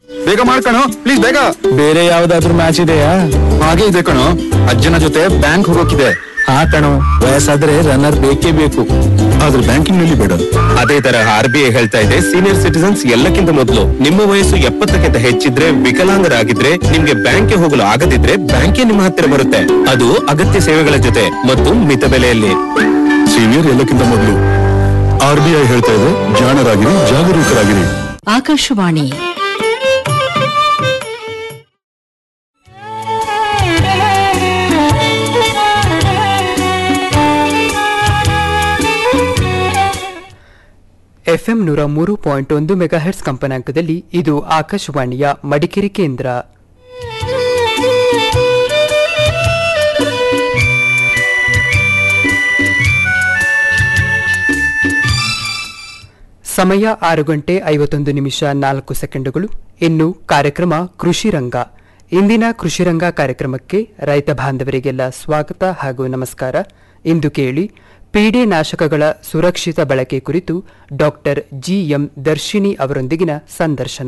ಬೇಗ ಮಾಡ್ಕಣೋ ಪ್ಲೀಸ್ ಬೇಗ ಬೇರೆ ಯಾವ್ದಾದ್ರು ಮ್ಯಾಚ್ ಇದೆಯಾ ಹಾಗೆ ಇದೆ ಕಣೋ ಅಜ್ಜನ ಜೊತೆ ಬ್ಯಾಂಕ್ ಹೋಗೋಕಿದೆ ಹಾ ಕಣೋ ವಯಸ್ಸಾದ್ರೆ ರನ್ನರ್ ಬೇಕೇ ಬೇಕು ಆದ್ರೆ ಬ್ಯಾಂಕಿಂಗ್ ನಲ್ಲಿ ಬೇಡ ಅದೇ ತರ ಆರ್ ಬಿ ಐ ಹೇಳ್ತಾ ಇದೆ ಸೀನಿಯರ್ ಸಿಟಿಸನ್ಸ್ ಎಲ್ಲಕ್ಕಿಂತ ಮೊದಲು ನಿಮ್ಮ ವಯಸ್ಸು ಎಪ್ಪತ್ತಕ್ಕಿಂತ ಹೆಚ್ಚಿದ್ರೆ ವಿಕಲಾಂಗರಾಗಿದ್ರೆ ನಿಮ್ಗೆ ಬ್ಯಾಂಕ್ಗೆ ಹೋಗಲು ಆಗದಿದ್ರೆ ಬ್ಯಾಂಕೇ ನಿಮ್ಮ ಹತ್ತಿರ ಬರುತ್ತೆ ಅದು ಅಗತ್ಯ ಸೇವೆಗಳ ಜೊತೆ ಮತ್ತು ಮಿತ ಬೆಲೆಯಲ್ಲಿ ಸೀನಿಯರ್ ಎಲ್ಲಕ್ಕಿಂತ ಮೊದಲು ಆರ್ ಬಿ ಐ ಹೇಳ್ತಾ ಇದೆ ಜಾಣರಾಗಿರಿ ಜಾಗರೂಕರಾಗಿರಿ ಆಕಾಶವಾಣಿ ಎಫ್ಎಂ ನೂರ ಮೂರು ಪಾಯಿಂಟ್ ಒಂದು ಮೆಗಾಹೆಟ್ಸ್ ಕಂಪನಾಂಕದಲ್ಲಿ ಇದು ಆಕಾಶವಾಣಿಯ ಮಡಿಕೇರಿ ಕೇಂದ್ರ ಸಮಯ ಆರು ಗಂಟೆ ಐವತ್ತೊಂದು ನಿಮಿಷ ನಾಲ್ಕು ಸೆಕೆಂಡುಗಳು ಇನ್ನು ಕಾರ್ಯಕ್ರಮ ಕೃಷಿ ರಂಗ ಇಂದಿನ ಕೃಷಿ ರಂಗ ಕಾರ್ಯಕ್ರಮಕ್ಕೆ ರೈತ ಬಾಂಧವರಿಗೆಲ್ಲ ಸ್ವಾಗತ ಹಾಗೂ ನಮಸ್ಕಾರ ಇಂದು ಕೇಳಿ ಪೀಡೆ ನಾಶಕಗಳ ಸುರಕ್ಷಿತ ಬಳಕೆ ಕುರಿತು ಡಾಕ್ಟರ್ ಜಿಎಂ ದರ್ಶಿನಿ ಅವರೊಂದಿಗಿನ ಸಂದರ್ಶನ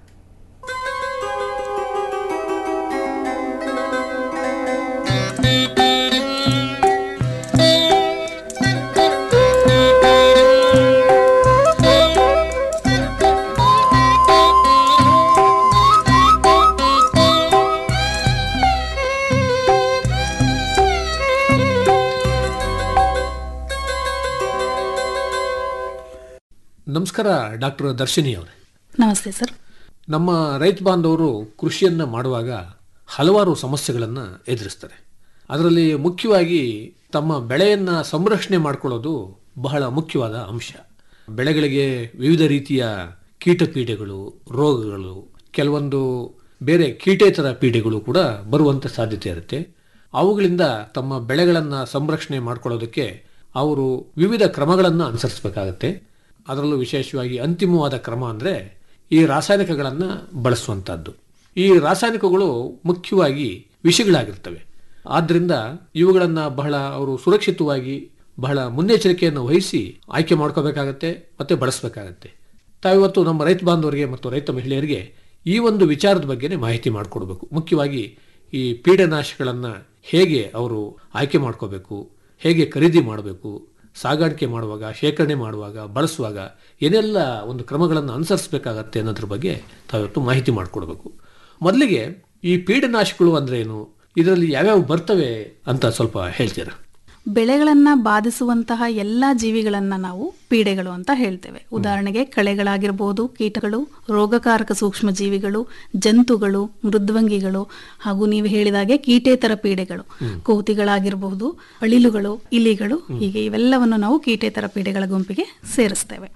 ನಮಸ್ಕಾರ ಡಾಕ್ಟರ್ ದರ್ಶಿನಿ ಅವರೇ ನಮಸ್ತೆ ಸರ್ ನಮ್ಮ ರೈತ ಬಾಂಧವರು ಕೃಷಿಯನ್ನು ಮಾಡುವಾಗ ಹಲವಾರು ಸಮಸ್ಯೆಗಳನ್ನು ಎದುರಿಸ್ತಾರೆ ಅದರಲ್ಲಿ ಮುಖ್ಯವಾಗಿ ತಮ್ಮ ಬೆಳೆಯನ್ನು ಸಂರಕ್ಷಣೆ ಮಾಡಿಕೊಳ್ಳೋದು ಬಹಳ ಮುಖ್ಯವಾದ ಅಂಶ ಬೆಳೆಗಳಿಗೆ ವಿವಿಧ ರೀತಿಯ ಕೀಟಪೀಡೆಗಳು ರೋಗಗಳು ಕೆಲವೊಂದು ಬೇರೆ ಕೀಟೇತರ ಪೀಡೆಗಳು ಕೂಡ ಬರುವಂಥ ಸಾಧ್ಯತೆ ಇರುತ್ತೆ ಅವುಗಳಿಂದ ತಮ್ಮ ಬೆಳೆಗಳನ್ನು ಸಂರಕ್ಷಣೆ ಮಾಡ್ಕೊಳ್ಳೋದಕ್ಕೆ ಅವರು ವಿವಿಧ ಕ್ರಮಗಳನ್ನು ಅನುಸರಿಸಬೇಕಾಗತ್ತೆ ಅದರಲ್ಲೂ ವಿಶೇಷವಾಗಿ ಅಂತಿಮವಾದ ಕ್ರಮ ಅಂದರೆ ಈ ರಾಸಾಯನಿಕಗಳನ್ನು ಬಳಸುವಂಥದ್ದು ಈ ರಾಸಾಯನಿಕಗಳು ಮುಖ್ಯವಾಗಿ ವಿಷಗಳಾಗಿರ್ತವೆ ಆದ್ದರಿಂದ ಇವುಗಳನ್ನು ಬಹಳ ಅವರು ಸುರಕ್ಷಿತವಾಗಿ ಬಹಳ ಮುನ್ನೆಚ್ಚರಿಕೆಯನ್ನು ವಹಿಸಿ ಆಯ್ಕೆ ಮಾಡ್ಕೋಬೇಕಾಗತ್ತೆ ಮತ್ತು ಬಳಸಬೇಕಾಗತ್ತೆ ತಾವಿವತ್ತು ನಮ್ಮ ರೈತ ಬಾಂಧವರಿಗೆ ಮತ್ತು ರೈತ ಮಹಿಳೆಯರಿಗೆ ಈ ಒಂದು ವಿಚಾರದ ಬಗ್ಗೆನೇ ಮಾಹಿತಿ ಮಾಡಿಕೊಡ್ಬೇಕು ಮುಖ್ಯವಾಗಿ ಈ ಪೀಡನಾಶಗಳನ್ನು ಹೇಗೆ ಅವರು ಆಯ್ಕೆ ಮಾಡ್ಕೋಬೇಕು ಹೇಗೆ ಖರೀದಿ ಮಾಡಬೇಕು ಸಾಗಾಣಿಕೆ ಮಾಡುವಾಗ ಶೇಖರಣೆ ಮಾಡುವಾಗ ಬಳಸುವಾಗ ಏನೆಲ್ಲ ಒಂದು ಕ್ರಮಗಳನ್ನು ಅನುಸರಿಸಬೇಕಾಗತ್ತೆ ಅನ್ನೋದ್ರ ಬಗ್ಗೆ ತಾವಿವತ್ತು ಮಾಹಿತಿ ಮಾಡಿಕೊಡ್ಬೇಕು ಮೊದಲಿಗೆ ಈ ಪೀಡನಾಶಕಗಳು ಅಂದ್ರೆ ಏನು ಇದರಲ್ಲಿ ಯಾವ್ಯಾವ ಬರ್ತವೆ ಅಂತ ಸ್ವಲ್ಪ ಹೇಳ್ತೀರಾ ಬೆಳೆಗಳನ್ನ ಬಾಧಿಸುವಂತಹ ಎಲ್ಲಾ ಜೀವಿಗಳನ್ನ ನಾವು ಪೀಡೆಗಳು ಅಂತ ಹೇಳ್ತೇವೆ ಉದಾಹರಣೆಗೆ ಕಳೆಗಳಾಗಿರ್ಬೋದು ಕೀಟಗಳು ರೋಗಕಾರಕ ಸೂಕ್ಷ್ಮ ಜಂತುಗಳು ಮೃದ್ವಂಗಿಗಳು ಹಾಗೂ ನೀವು ಹೇಳಿದಾಗೆ ಕೀಟೇತರ ಪೀಡೆಗಳು ಕೋತಿಗಳಾಗಿರಬಹುದು ಅಳಿಲುಗಳು ಇಲಿಗಳು ಹೀಗೆ ಇವೆಲ್ಲವನ್ನು ನಾವು ಕೀಟೇತರ ಪೀಡೆಗಳ ಗುಂಪಿಗೆ ಸೇರಿಸ್ತೇವೆ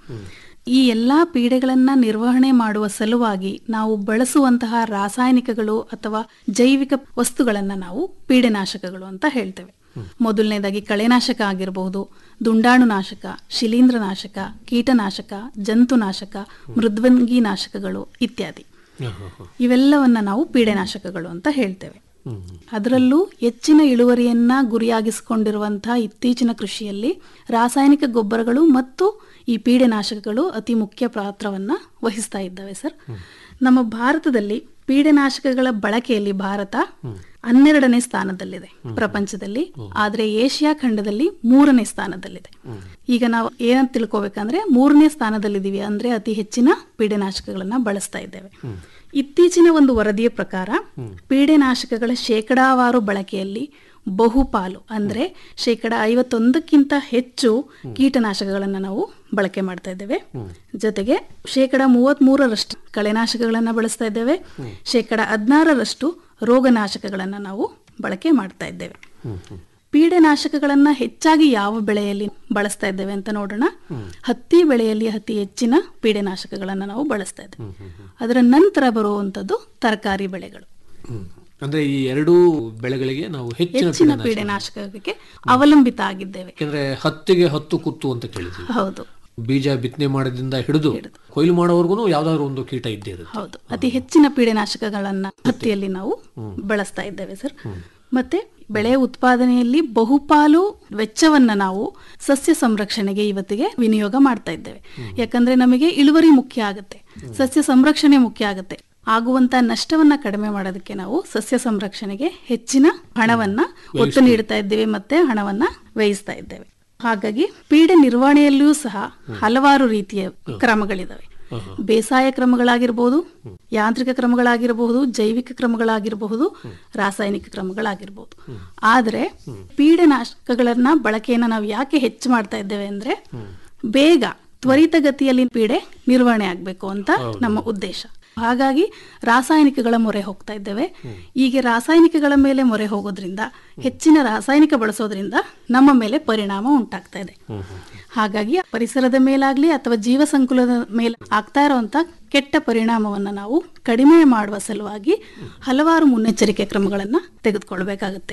ಈ ಎಲ್ಲಾ ಪೀಡೆಗಳನ್ನ ನಿರ್ವಹಣೆ ಮಾಡುವ ಸಲುವಾಗಿ ನಾವು ಬಳಸುವಂತಹ ರಾಸಾಯನಿಕಗಳು ಅಥವಾ ಜೈವಿಕ ವಸ್ತುಗಳನ್ನ ನಾವು ಪೀಡೆನಾಶಕಗಳು ಅಂತ ಹೇಳ್ತೇವೆ ಮೊದಲನೇದಾಗಿ ಕಳೆನಾಶಕ ಆಗಿರಬಹುದು ದುಂಡಾಣು ನಾಶಕ ಶಿಲೀಂಧ್ರನಾಶಕ ಕೀಟನಾಶಕ ಜಂತುನಾಶಕ ಮೃದ್ವಂಗಿ ನಾಶಕಗಳು ಇತ್ಯಾದಿ ಇವೆಲ್ಲವನ್ನ ನಾವು ಪೀಡೆನಾಶಕಗಳು ಅಂತ ಹೇಳ್ತೇವೆ ಅದರಲ್ಲೂ ಹೆಚ್ಚಿನ ಇಳುವರಿಯನ್ನ ಗುರಿಯಾಗಿಸಿಕೊಂಡಿರುವಂತಹ ಇತ್ತೀಚಿನ ಕೃಷಿಯಲ್ಲಿ ರಾಸಾಯನಿಕ ಗೊಬ್ಬರಗಳು ಮತ್ತು ಈ ಪೀಡೆನಾಶಕಗಳು ಅತಿ ಮುಖ್ಯ ಪಾತ್ರವನ್ನ ವಹಿಸ್ತಾ ಇದ್ದಾವೆ ಸರ್ ನಮ್ಮ ಭಾರತದಲ್ಲಿ ಪೀಡೆನಾಶಕಗಳ ಬಳಕೆಯಲ್ಲಿ ಭಾರತ ಹನ್ನೆರಡನೇ ಸ್ಥಾನದಲ್ಲಿದೆ ಪ್ರಪಂಚದಲ್ಲಿ ಆದ್ರೆ ಏಷ್ಯಾ ಖಂಡದಲ್ಲಿ ಮೂರನೇ ಸ್ಥಾನದಲ್ಲಿದೆ ಈಗ ನಾವು ಏನಂತ ತಿಳ್ಕೊಬೇಕಂದ್ರೆ ಮೂರನೇ ಸ್ಥಾನದಲ್ಲಿದ್ದೀವಿ ಅಂದ್ರೆ ಅತಿ ಹೆಚ್ಚಿನ ಪೀಡೆನಾಶಕಗಳನ್ನ ಬಳಸ್ತಾ ಇದ್ದೇವೆ ಇತ್ತೀಚಿನ ಒಂದು ವರದಿಯ ಪ್ರಕಾರ ಪೀಡೆನಾಶಕಗಳ ಶೇಕಡಾವಾರು ಬಳಕೆಯಲ್ಲಿ ಬಹುಪಾಲು ಅಂದ್ರೆ ಶೇಕಡ ಐವತ್ತೊಂದಕ್ಕಿಂತ ಹೆಚ್ಚು ಕೀಟನಾಶಕಗಳನ್ನ ನಾವು ಬಳಕೆ ಮಾಡ್ತಾ ಇದ್ದೇವೆ ಜೊತೆಗೆ ಶೇಕಡ ಮೂವತ್ತ್ ಮೂರರಷ್ಟು ಕಳೆನಾಶಕಗಳನ್ನ ಬಳಸ್ತಾ ಇದ್ದೇವೆ ಶೇಕಡ ಹದಿನಾರರಷ್ಟು ರೋಗನಾಶಕಗಳನ್ನ ನಾವು ಬಳಕೆ ಮಾಡ್ತಾ ಇದ್ದೇವೆ ಪೀಡೆನಾಶಕಗಳನ್ನ ಹೆಚ್ಚಾಗಿ ಯಾವ ಬೆಳೆಯಲ್ಲಿ ಬಳಸ್ತಾ ಇದ್ದೇವೆ ಅಂತ ನೋಡೋಣ ಹತ್ತಿ ಬೆಳೆಯಲ್ಲಿ ಅತಿ ಹೆಚ್ಚಿನ ಪೀಡೆನಾಶಕಗಳನ್ನ ನಾವು ಬಳಸ್ತಾ ಇದ್ದೇವೆ ಅದರ ನಂತರ ಬರುವಂತದ್ದು ತರಕಾರಿ ಬೆಳೆಗಳು ಅಂದ್ರೆ ಈ ಎರಡೂ ಬೆಳೆಗಳಿಗೆ ನಾವು ಹೆಚ್ಚಿನ ಹೆಚ್ಚಿನ ಪೀಡನಾಶಕ- ಪೀಡೆನಾಶಕಕ್ಕೆ ಅವಲಂಬಿತ ಆಗಿದ್ದೇವೆ ಯಾಕೆಂದ್ರೆ ಹತ್ತಿಗೆ ಹತ್ತು ಕುತ್ತು ಅಂತ ಕೇಳಿದ್ವಿ ಹೌದು ಬೀಜ ಬಿತ್ತನೆ ಮಾಡೋದ್ರಿಂದ ಹಿಡಿದು ಕೊಯ್ಲು ಮಾಡೋವರೆಗೂ ಯಾವ್ದಾದ್ರು ಒಂದು ಕೀಟ ಇದ್ದೇ ಇರುತ್ತೆ ಹೌದು ಅತಿ ಹೆಚ್ಚಿನ ಪೀಡೆನಾಶಕಗಳನ್ನ ಹತ್ತಿಯಲ್ಲಿ ನಾವು ಬಳಸ್ತಾ ಇದ್ದೇವೆ ಸರ್ ಮತ್ತೆ ಬೆಳೆ ಉತ್ಪಾದನೆಯಲ್ಲಿ ಬಹುಪಾಲು ವೆಚ್ಚವನ್ನ ನಾವು ಸಸ್ಯ ಸಂರಕ್ಷಣೆಗೆ ಇವತ್ತಿಗೆ ವಿನಿಯೋಗ ಮಾಡ್ತಾ ಇದ್ದೇವೆ ಯಾಕಂದ್ರೆ ನಮಗೆ ಇಳುವರಿ ಮುಖ್ಯ ಆಗುತ್ತೆ ಸಸ್ಯ ಸಂರಕ್ಷಣೆ ಮುಖ್ಯ ಆಗುತ್ತೆ ಆಗುವಂತ ನಷ್ಟವನ್ನ ಕಡಿಮೆ ಮಾಡೋದಕ್ಕೆ ನಾವು ಸಸ್ಯ ಸಂರಕ್ಷಣೆಗೆ ಹೆಚ್ಚಿನ ಹಣವನ್ನ ಒತ್ತು ನೀಡ್ತಾ ಇದ್ದೇವೆ ಮತ್ತೆ ಹಣವನ್ನ ವ್ಯಯಿಸ್ತಾ ಇದ್ದೇವೆ ಹಾಗಾಗಿ ಪೀಡೆ ನಿರ್ವಹಣೆಯಲ್ಲಿಯೂ ಸಹ ಹಲವಾರು ರೀತಿಯ ಕ್ರಮಗಳಿದಾವೆ ಬೇಸಾಯ ಕ್ರಮಗಳಾಗಿರಬಹುದು ಯಾಂತ್ರಿಕ ಕ್ರಮಗಳಾಗಿರಬಹುದು ಜೈವಿಕ ಕ್ರಮಗಳಾಗಿರಬಹುದು ರಾಸಾಯನಿಕ ಕ್ರಮಗಳಾಗಿರಬಹುದು ಆದರೆ ಪೀಡೆನಾಶಕಗಳನ್ನ ಬಳಕೆಯನ್ನ ನಾವು ಯಾಕೆ ಹೆಚ್ಚು ಮಾಡ್ತಾ ಇದ್ದೇವೆ ಅಂದ್ರೆ ಬೇಗ ತ್ವರಿತಗತಿಯಲ್ಲಿ ಪೀಡೆ ನಿರ್ವಹಣೆ ಆಗಬೇಕು ಅಂತ ನಮ್ಮ ಉದ್ದೇಶ ಹಾಗಾಗಿ ರಾಸಾಯನಿಕಗಳ ಮೊರೆ ಹೋಗ್ತಾ ಇದ್ದೇವೆ ಹೀಗೆ ರಾಸಾಯನಿಕಗಳ ಮೇಲೆ ಮೊರೆ ಹೋಗೋದ್ರಿಂದ ಹೆಚ್ಚಿನ ರಾಸಾಯನಿಕ ಬಳಸೋದ್ರಿಂದ ನಮ್ಮ ಮೇಲೆ ಪರಿಣಾಮ ಉಂಟಾಗ್ತಾ ಇದೆ ಹಾಗಾಗಿ ಪರಿಸರದ ಮೇಲಾಗ್ಲಿ ಅಥವಾ ಜೀವ ಸಂಕುಲದ ಮೇಲೆ ಆಗ್ತಾ ಇರುವಂತ ಕೆಟ್ಟ ಪರಿಣಾಮವನ್ನ ನಾವು ಕಡಿಮೆ ಮಾಡುವ ಸಲುವಾಗಿ ಹಲವಾರು ಮುನ್ನೆಚ್ಚರಿಕೆ ಕ್ರಮಗಳನ್ನ ತೆಗೆದುಕೊಳ್ಬೇಕಾಗುತ್ತೆ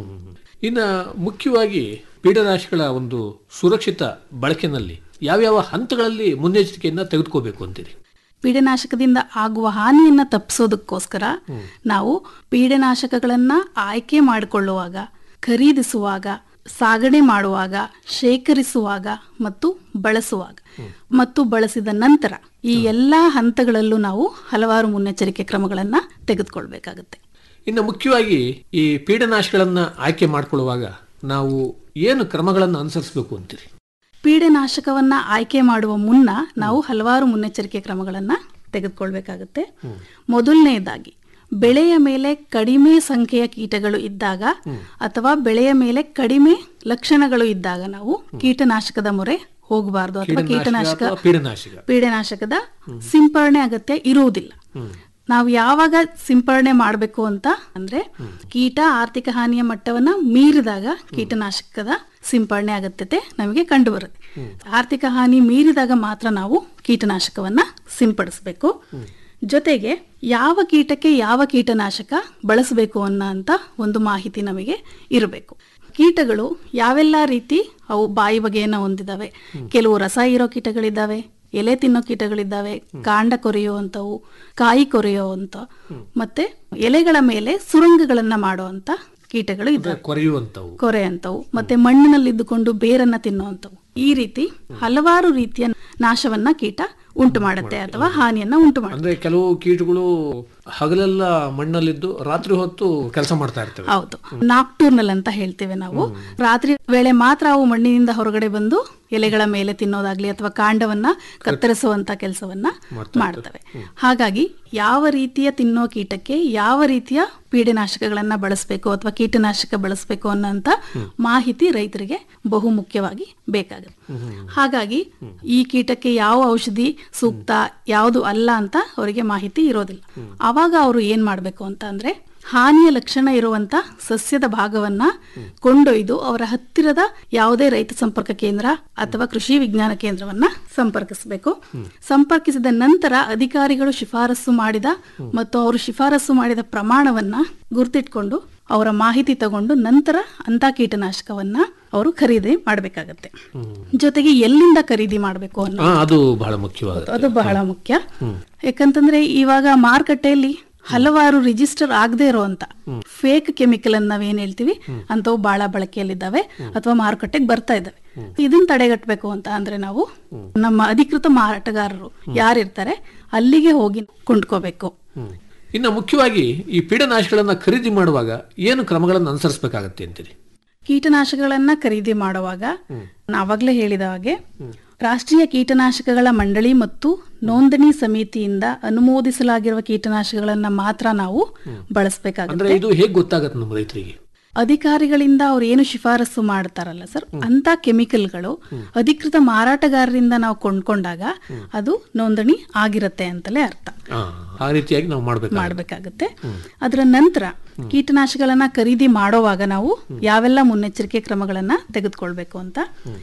ಇನ್ನು ಮುಖ್ಯವಾಗಿ ಪೀಡನಾಶಗಳ ಒಂದು ಸುರಕ್ಷಿತ ಬಳಕೆನಲ್ಲಿ ಯಾವ್ಯಾವ ಹಂತಗಳಲ್ಲಿ ಮುನ್ನೆಚ್ಚರಿಕೆಯನ್ನ ತೆಗೆದುಕೋಬೇಕು ಅಂತೀರಿ ಪೀಡನಾಶಕದಿಂದ ಆಗುವ ಹಾನಿಯನ್ನ ತಪ್ಪಿಸೋದಕ್ಕೋಸ್ಕರ ನಾವು ಪೀಡನಾಶಕಗಳನ್ನ ಆಯ್ಕೆ ಮಾಡಿಕೊಳ್ಳುವಾಗ ಖರೀದಿಸುವಾಗ ಸಾಗಣೆ ಮಾಡುವಾಗ ಶೇಖರಿಸುವಾಗ ಮತ್ತು ಬಳಸುವಾಗ ಮತ್ತು ಬಳಸಿದ ನಂತರ ಈ ಎಲ್ಲಾ ಹಂತಗಳಲ್ಲೂ ನಾವು ಹಲವಾರು ಮುನ್ನೆಚ್ಚರಿಕೆ ಕ್ರಮಗಳನ್ನ ತೆಗೆದುಕೊಳ್ಬೇಕಾಗುತ್ತೆ ಇನ್ನು ಮುಖ್ಯವಾಗಿ ಈ ಪೀಡನಾಶಗಳನ್ನ ಆಯ್ಕೆ ಮಾಡ್ಕೊಳ್ಳುವಾಗ ನಾವು ಏನು ಕ್ರಮಗಳನ್ನು ಅನುಸರಿಸಬೇಕು ಅಂತೀರಿ ಪೀಡನಾಶಕವನ್ನ ಆಯ್ಕೆ ಮಾಡುವ ಮುನ್ನ ನಾವು ಹಲವಾರು ಮುನ್ನೆಚ್ಚರಿಕೆ ಕ್ರಮಗಳನ್ನ ತೆಗೆದುಕೊಳ್ಬೇಕಾಗುತ್ತೆ ಮೊದಲನೆಯದಾಗಿ ಬೆಳೆಯ ಮೇಲೆ ಕಡಿಮೆ ಸಂಖ್ಯೆಯ ಕೀಟಗಳು ಇದ್ದಾಗ ಅಥವಾ ಬೆಳೆಯ ಮೇಲೆ ಕಡಿಮೆ ಲಕ್ಷಣಗಳು ಇದ್ದಾಗ ನಾವು ಕೀಟನಾಶಕದ ಮೊರೆ ಹೋಗಬಾರದು ಅಥವಾ ಕೀಟನಾಶಕ ಅಥವಾ ಪೀಡನಾಶಕ ಪೀಡನಾಶಕದ ಸಿಂಪರಣೆ ಅಗತ್ಯ ಇರುವುದಿಲ್ಲ ನಾವು ಯಾವಾಗ ಸಿಂಪರಣೆ ಮಾಡಬೇಕು ಅಂತ ಅಂದ್ರೆ ಕೀಟ ಆರ್ಥಿಕ ಹಾನಿಯ ಮಟ್ಟವನ್ನ ಮೀರಿದಾಗ ಕೀಟನಾಶಕದ ಸಿಂಪರಣೆ ಅಗತ್ಯತೆ ನಮಗೆ ಕಂಡು ಬರುತ್ತೆ ಆರ್ಥಿಕ ಹಾನಿ ಮೀರಿದಾಗ ಮಾತ್ರ ನಾವು ಕೀಟನಾಶಕವನ್ನ ಸಿಂಪಡಿಸಬೇಕು ಜೊತೆಗೆ ಯಾವ ಕೀಟಕ್ಕೆ ಯಾವ ಕೀಟನಾಶಕ ಬಳಸಬೇಕು ಅನ್ನೋ ಒಂದು ಮಾಹಿತಿ ನಮಗೆ ಇರಬೇಕು ಕೀಟಗಳು ಯಾವೆಲ್ಲ ರೀತಿ ಅವು ಬಾಯಿ ಬಗೆಯನ್ನ ಹೊಂದಿದಾವೆ ಕೆಲವು ರಸ ಇರೋ ಕೀಟಗಳಿದ್ದಾವೆ ಎಲೆ ತಿನ್ನೋ ಕೀಟಗಳಿದ್ದಾವೆ ಕಾಂಡ ಕೊರೆಯುವಂಥವು ಕಾಯಿ ಕೊರೆಯುವಂತ ಮತ್ತೆ ಎಲೆಗಳ ಮೇಲೆ ಸುರಂಗಗಳನ್ನ ಮಾಡುವಂತ ಕೀಟಗಳು ಇದ್ದಾವೆ ಕೊರೆಯುವಂತವು ಕೊರೆ ಅಂತವು ಮತ್ತೆ ಮಣ್ಣಿನಲ್ಲಿದ್ದುಕೊಂಡು ಬೇರನ್ನ ತಿನ್ನುವಂಥವು ಈ ರೀತಿ ಹಲವಾರು ರೀತಿಯ ನಾಶವನ್ನ ಕೀಟ ಉಂಟು ಮಾಡುತ್ತೆ ಅಥವಾ ಹಾನಿಯನ್ನ ಉಂಟು ಮಾಡುತ್ತೆ ಅಂದ್ರೆ ಕೆಲವು ಕೀಟಗಳು ಹಗಲೆಲ್ಲ ಮಣ್ಣಲ್ಲಿದ್ದು ರಾತ್ರಿ ಹೊತ್ತು ಕೆಲಸ ಮಾಡ್ತಾ ಇರ್ತವೆ ಹೌದು ನಾಕ್ಟೂರ್ನಲ್ ಅಂತ ಹೇಳ್ತೇವೆ ನಾವು ರಾತ್ರಿ ವೇಳೆ ಮಾತ್ರ ಅವು ಮಣ್ಣಿನಿಂದ ಹೊರಗಡೆ ಬಂದು ಎಲೆಗಳ ಮೇಲೆ ತಿನ್ನೋದಾಗ್ಲಿ ಅಥವಾ ಕಾಂಡವನ್ನ ಕತ್ತರಿಸುವಂತ ಕೆಲಸವನ್ನ ಮಾಡ್ತವೆ ಹಾಗಾಗಿ ಯಾವ ರೀತಿಯ ತಿನ್ನೋ ಕೀಟಕ್ಕೆ ಯಾವ ರೀತಿಯ ಪೀಡನಾಶಕಗಳನ್ನ ಬಳಸಬೇಕು ಅಥವಾ ಕೀಟನಾಶಕ ಬಳಸಬೇಕು ಅನ್ನೋಂತ ಮಾಹಿತಿ ರೈತರಿಗೆ ಬಹು ಮುಖ್ಯವಾಗಿ ಬೇಕಾಗುತ್ತೆ ಹಾಗಾಗಿ ಈ ಕೀಟಕ್ಕೆ ಯಾವ ಔಷಧಿ ಸೂಕ್ತ ಯಾವುದು ಅಲ್ಲ ಅಂತ ಅವರಿಗೆ ಮಾಹಿತಿ ಇರೋದಿಲ್ಲ ಅವಾಗ ಅವರು ಏನ್ ಮಾಡ್ಬೇಕು ಅಂತ ಅಂದ್ರೆ ಹಾನಿಯ ಲಕ್ಷಣ ಇರುವಂತ ಸಸ್ಯದ ಭಾಗವನ್ನ ಕೊಂಡೊಯ್ದು ಅವರ ಹತ್ತಿರದ ಯಾವುದೇ ರೈತ ಸಂಪರ್ಕ ಕೇಂದ್ರ ಅಥವಾ ಕೃಷಿ ವಿಜ್ಞಾನ ಕೇಂದ್ರವನ್ನ ಸಂಪರ್ಕಿಸಬೇಕು ಸಂಪರ್ಕಿಸಿದ ನಂತರ ಅಧಿಕಾರಿಗಳು ಶಿಫಾರಸು ಮಾಡಿದ ಮತ್ತು ಅವರು ಶಿಫಾರಸು ಮಾಡಿದ ಪ್ರಮಾಣವನ್ನ ಗುರ್ತಿಟ್ಕೊಂಡು ಅವರ ಮಾಹಿತಿ ತಗೊಂಡು ನಂತರ ಅಂತ ಕೀಟನಾಶಕವನ್ನ ಅವರು ಖರೀದಿ ಮಾಡಬೇಕಾಗತ್ತೆ ಜೊತೆಗೆ ಎಲ್ಲಿಂದ ಖರೀದಿ ಮಾಡಬೇಕು ಅನ್ನೋ ಹಾ ಅದು ಬಹಳ ಮುಖ್ಯವಾದ ಅದು ಬಹಳ ಮುಖ್ಯ ಯಾಕಂತಂದ್ರೆ ಇವಾಗ ಮಾರುಕಟ್ಟೆಯಲ್ಲಿ ಹಲವಾರು ರಿಜಿಸ್ಟರ್ ಆಗದೆ ಇರುವಂತ ಫೇಕ್ ಕೆಮಿಕಲ್ ಅನ್ನ ನಾವೇನ್ ಹೇಳ್ತೀವಿ ಅಂತವು ಬಹಳ ಬಳಕೆಯಲ್ಲಿದ್ದಾವೆ ಅಥವಾ ಮಾರುಕಟ್ಟೆಗೆ ಬರ್ತಾ ಇದ್ದಾವೆ ಇದನ್ನ ತಡೆಗಟ್ಟಬೇಕು ಅಂತ ಅಂದ್ರೆ ನಾವು ನಮ್ಮ ಅಧಿಕೃತ ಮಾರಾಟಗಾರರು ಯಾರಿರ್ತಾರೆ ಅಲ್ಲಿಗೆ ಹೋಗಿ ಕೊಂಡ್ಕೋಬೇಕು ಇನ್ನು ಮುಖ್ಯವಾಗಿ ಈ ಪೀಡನಾಶಗಳನ್ನ ಖರೀದಿ ಮಾಡುವಾಗ ಏನು ಕ್ರಮಗಳನ್ನು ಅನುಸರಿಸಬೇಕಾಗತ್ತೆ ಅಂತೀರಿ ಕೀಟನಾಶಕಗಳನ್ನ ಖರೀದಿ ಮಾಡುವಾಗ ನಾವಾಗ್ಲೇ ಹೇಳಿದ ಹಾಗೆ ರಾಷ್ಟ್ರೀಯ ಕೀಟನಾಶಕಗಳ ಮಂಡಳಿ ಮತ್ತು ನೋಂದಣಿ ಸಮಿತಿಯಿಂದ ಅನುಮೋದಿಸಲಾಗಿರುವ ಕೀಟನಾಶಕಗಳನ್ನ ಮಾತ್ರ ನಾವು ಬಳಸಬೇಕಾಗುತ್ತೆ ಅಂದ್ರೆ ಇದು ಹೇಗೆ ಗೊತ್ತಾಗತ್ತೆ ನಮ್ಮ ರೈತರಿಗೆ ಅಧಿಕಾರಿಗಳಿಂದ ಅವ್ರು ಏನು ಶಿಫಾರಸು ಮಾಡ್ತಾರಲ್ಲ ಸರ್ ಅಂತ ಕೆಮಿಕಲ್ಗಳು ಅಧಿಕೃತ ಮಾರಾಟಗಾರರಿಂದ ನಾವು ಕೊಂಡ್ಕೊಂಡಾಗ ಅದು ನೋಂದಣಿ ಆಗಿರತ್ತೆ ಅಂತಲೇ ಅರ್ಥ ಆ, ಆ ರೀತಿಯಾಗಿ ನಾವು ಮಾಡ್ಬೇಕು ಮಾಡಬೇಕಾಗುತ್ತೆ ಅದರ ನಂತರ ಕೀಟನಾಶಕಗಳನ್ನ ಖರೀದಿ ಮಾಡೋವಾಗ ನಾವು ಯಾವೆಲ್ಲ ಮುನ್ನೆಚ್ಚರಿಕೆ ಕ್ರಮಗಳನ್ನ ತೆಗೆದುಕೊಳ್ಬೇಕು ಅಂತ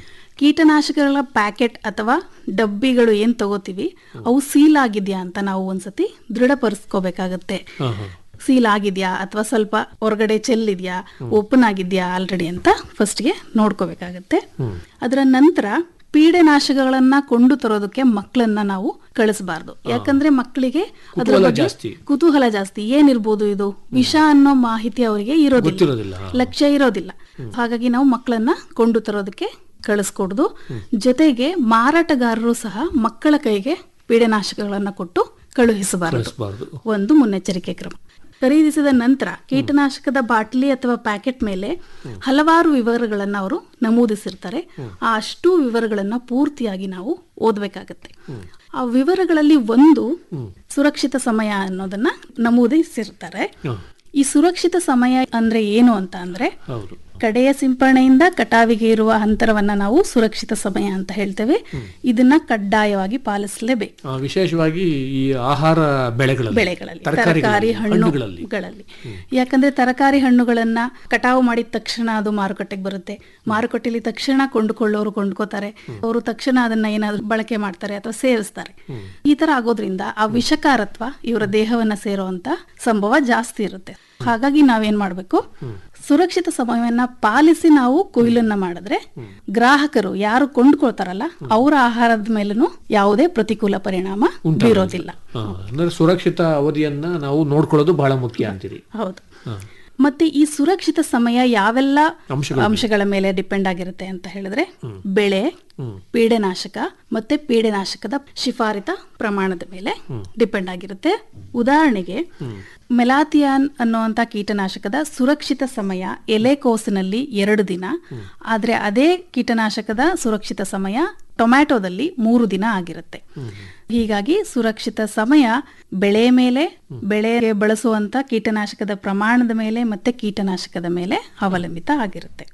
ಕೀಟನಾಶಕಗಳ ಪ್ಯಾಕೆಟ್ ಅಥವಾ ಡಬ್ಬಿಗಳು ಏನ್ ತಗೋತೀವಿ ಅವು ಸೀಲ್ ಆಗಿದ್ಯಾ ಅಂತ ನಾವು ಒಂದ್ಸತಿ ದೃಢಪಡಿಸ್ಕೋಬೇಕಾಗತ್ತೆ ಸೀಲ್ ಆಗಿದ್ಯಾ ಅಥವಾ ಸ್ವಲ್ಪ ಹೊರಗಡೆ ಚೆಲ್ಲಿದ್ಯಾ ಓಪನ್ ಆಗಿದ್ಯಾ ಆಲ್ರೆಡಿ ಅಂತ ಫಸ್ಟ್ಗೆ ನೋಡ್ಕೋಬೇಕಾಗತ್ತೆ ಅದರ ನಂತರ ಪೀಡೆನಾಶಕಗಳನ್ನ ಕೊಂಡು ತರೋದಕ್ಕೆ ಮಕ್ಕಳನ್ನ ನಾವು ಕಳಿಸಬಾರ್ದು ಯಾಕಂದ್ರೆ ಮಕ್ಕಳಿಗೆ ಅದ್ರ ಕುತೂಹಲ ಬಗ್ಗೆ ಜಾಸ್ತಿ. ಕುತೂಹಲ ಜಾಸ್ತಿ ಏನಿರ್ಬೋದು ಇದು ವಿಷ ಅನ್ನೋ ಮಾಹಿತಿ ಅವರಿಗೆ ಗೊತ್ತಿರೋದಿಲ್ಲ. ಇರೋದಿಲ್ಲ ಲಕ್ಷ್ಯ ಇರೋದಿಲ್ಲ ಹಾಗಾಗಿ ನಾವು ಮಕ್ಕಳನ್ನ ಕೊಂಡು ತರೋದಕ್ಕೆ ಕಳಿಸ್ಕೊಡ್ದು ಜೊತೆಗೆ ಮಾರಾಟಗಾರರು ಸಹ ಮಕ್ಕಳ ಕೈಗೆ ಪೀಡನಾಶಕಗಳನ್ನ ಕೊಟ್ಟು ಕಳುಹಿಸಬಾರದು ಕಳಿಸಬಾರ್ದು ಒಂದು ಮುನ್ನೆಚ್ಚರಿಕೆ ಕ್ರಮ ಖರೀದಿಸಿದ ನಂತರ ಕೀಟನಾಶಕದ ಬಾಟಲಿ ಅಥವಾ ಪ್ಯಾಕೆಟ್ ಮೇಲೆ ಹಲವಾರು ವಿವರಗಳನ್ನ ಅವರು ನಮೂದಿಸಿರ್ತಾರೆ ಆ ಅಷ್ಟು ವಿವರಗಳನ್ನ ಪೂರ್ತಿಯಾಗಿ ನಾವು ಓದಬೇಕಾಗತ್ತೆ ಆ ವಿವರಗಳಲ್ಲಿ ಒಂದು ಸುರಕ್ಷಿತ ಸಮಯ ಅನ್ನೋದನ್ನ ನಮೂದಿಸಿರ್ತಾರೆ ಹ. ಈ ಸುರಕ್ಷಿತ ಸಮಯ ಅಂದ್ರೆ ಏನು ಅಂತ ಅಂದ್ರೆ ಹೌದು ಕಡೆಯ ಸಿಂಪರಣೆಯಿಂದ ಕಟಾವಿಗೆ ಇರುವ ಅಂತರವನ್ನ ನಾವು ಸುರಕ್ಷಿತ ಸಮಯ ಅಂತ ಹೇಳ್ತೇವೆ ಇದನ್ನ ಕಡ್ಡಾಯವಾಗಿ ಪಾಲಿಸಲೇಬೇಕು ಆ, ವಿಶೇಷವಾಗಿ ಈ ಆಹಾರ ಬೆಳೆಗಳಲ್ಲಿ ಬೆಳೆಗಳಲ್ಲಿ ತರಕಾರಿಗಳಲ್ಲಿ, ತರಕಾರಿ ಹಣ್ಣುಗಳಲ್ಲಿ ಹಣ್ಣುಗಳಲ್ಲಿ ಯಾಕಂದ್ರೆ ತರಕಾರಿ ಹಣ್ಣುಗಳನ್ನ ಕಟಾವು ಮಾಡಿದ ತಕ್ಷಣ ಅದು ಮಾರುಕಟ್ಟೆಗೆ ಬರುತ್ತೆ ಮಾರುಕಟ್ಟೆಯಲ್ಲಿ ತಕ್ಷಣ ಕೊಂಡುಕೊಳ್ಳೋರು ಕೊಂಡ್ಕೋತಾರೆ ಅವರು ತಕ್ಷಣ ಅದನ್ನ ಏನಾದ್ರು ಬಳಕೆ ಮಾಡ್ತಾರೆ ಅಥವಾ ಸೇವಿಸ್ತಾರೆ ಈ ತರ ಆಗೋದ್ರಿಂದ ಆ ವಿಷಕಾರತ್ವ ಇವರ ದೇಹವನ್ನ ಸೇರುವಂತ ಸಂಭವ ಜಾಸ್ತಿ ಇರುತ್ತೆ ಹಾಗಾಗಿ ನಾವೇನ್ ಮಾಡ್ಬೇಕು ಸುರಕ್ಷಿತ ಸಮಯವನ್ನ ಪಾಲಿಸಿ ನಾವು ಕೊಯ್ಲನ್ನ ಮಾಡಿದ್ರೆ ಗ್ರಾಹಕರು ಯಾರು ಕೊಂಡ್ಕೊಳ್ತಾರಲ್ಲ ಅವರ ಆಹಾರದ ಮೇಲೂ ಯಾವುದೇ ಪ್ರತಿಕೂಲ ಪರಿಣಾಮ ಬೀರೋದಿಲ್ಲ ಆ, ಅಂದ್ರೆ ಸುರಕ್ಷಿತ ಅವಧಿಯನ್ನ ನಾವು ನೋಡ್ಕೊಳ್ಳೋದು ಬಹಳ ಮುಖ್ಯ ಅಂತೀರಿ ಹೌದು ಮತ್ತೆ ಈ ಸುರಕ್ಷಿತ ಸಮಯ ಯಾವೆಲ್ಲ ಅಂಶಗಳ ಅಂಶಗಳ ಮೇಲೆ ಡಿಪೆಂಡ್ ಆಗಿರುತ್ತೆ ಅಂತ ಹೇಳಿದ್ರೆ ಬೆಳೆ ಪೀಡೆನಾಶಕ ಮತ್ತೆ ಪೀಡೆನಾಶಕದ ಶಿಫಾರಿತ ಪ್ರಮಾಣದ ಮೇಲೆ ಡಿಪೆಂಡ್ ಆಗಿರುತ್ತೆ ಉದಾಹರಣೆಗೆ ಮೆಲಾಥಿಯಾನ್ ಅನ್ನುವಂತ ಕೀಟನಾಶಕದ ಸುರಕ್ಷಿತ ಸಮಯ ಎಲೆಕೋಸಿನಲ್ಲಿ ಎರಡು ದಿನ ಆದ್ರೆ ಅದೇ ಕೀಟನಾಶಕದ ಸುರಕ್ಷಿತ ಸಮಯ ಟೊಮ್ಯಾಟೊದಲ್ಲಿ ಮೂರು ದಿನ ಆಗಿರುತ್ತೆ ಹೀಗಾಗಿ ಸುರಕ್ಷಿತ ಸಮಯ ಬೆಳೆ ಮೇಲೆ ಬೆಳೆಗೆ ಬಳಸುವಂತ ಕೀಟನಾಶಕದ ಪ್ರಮಾಣದ ಮೇಲೆ ಮತ್ತೆ ಕೀಟನಾಶಕದ ಮೇಲೆ ಅವಲಂಬಿತ ಆಗಿರುತ್ತೆ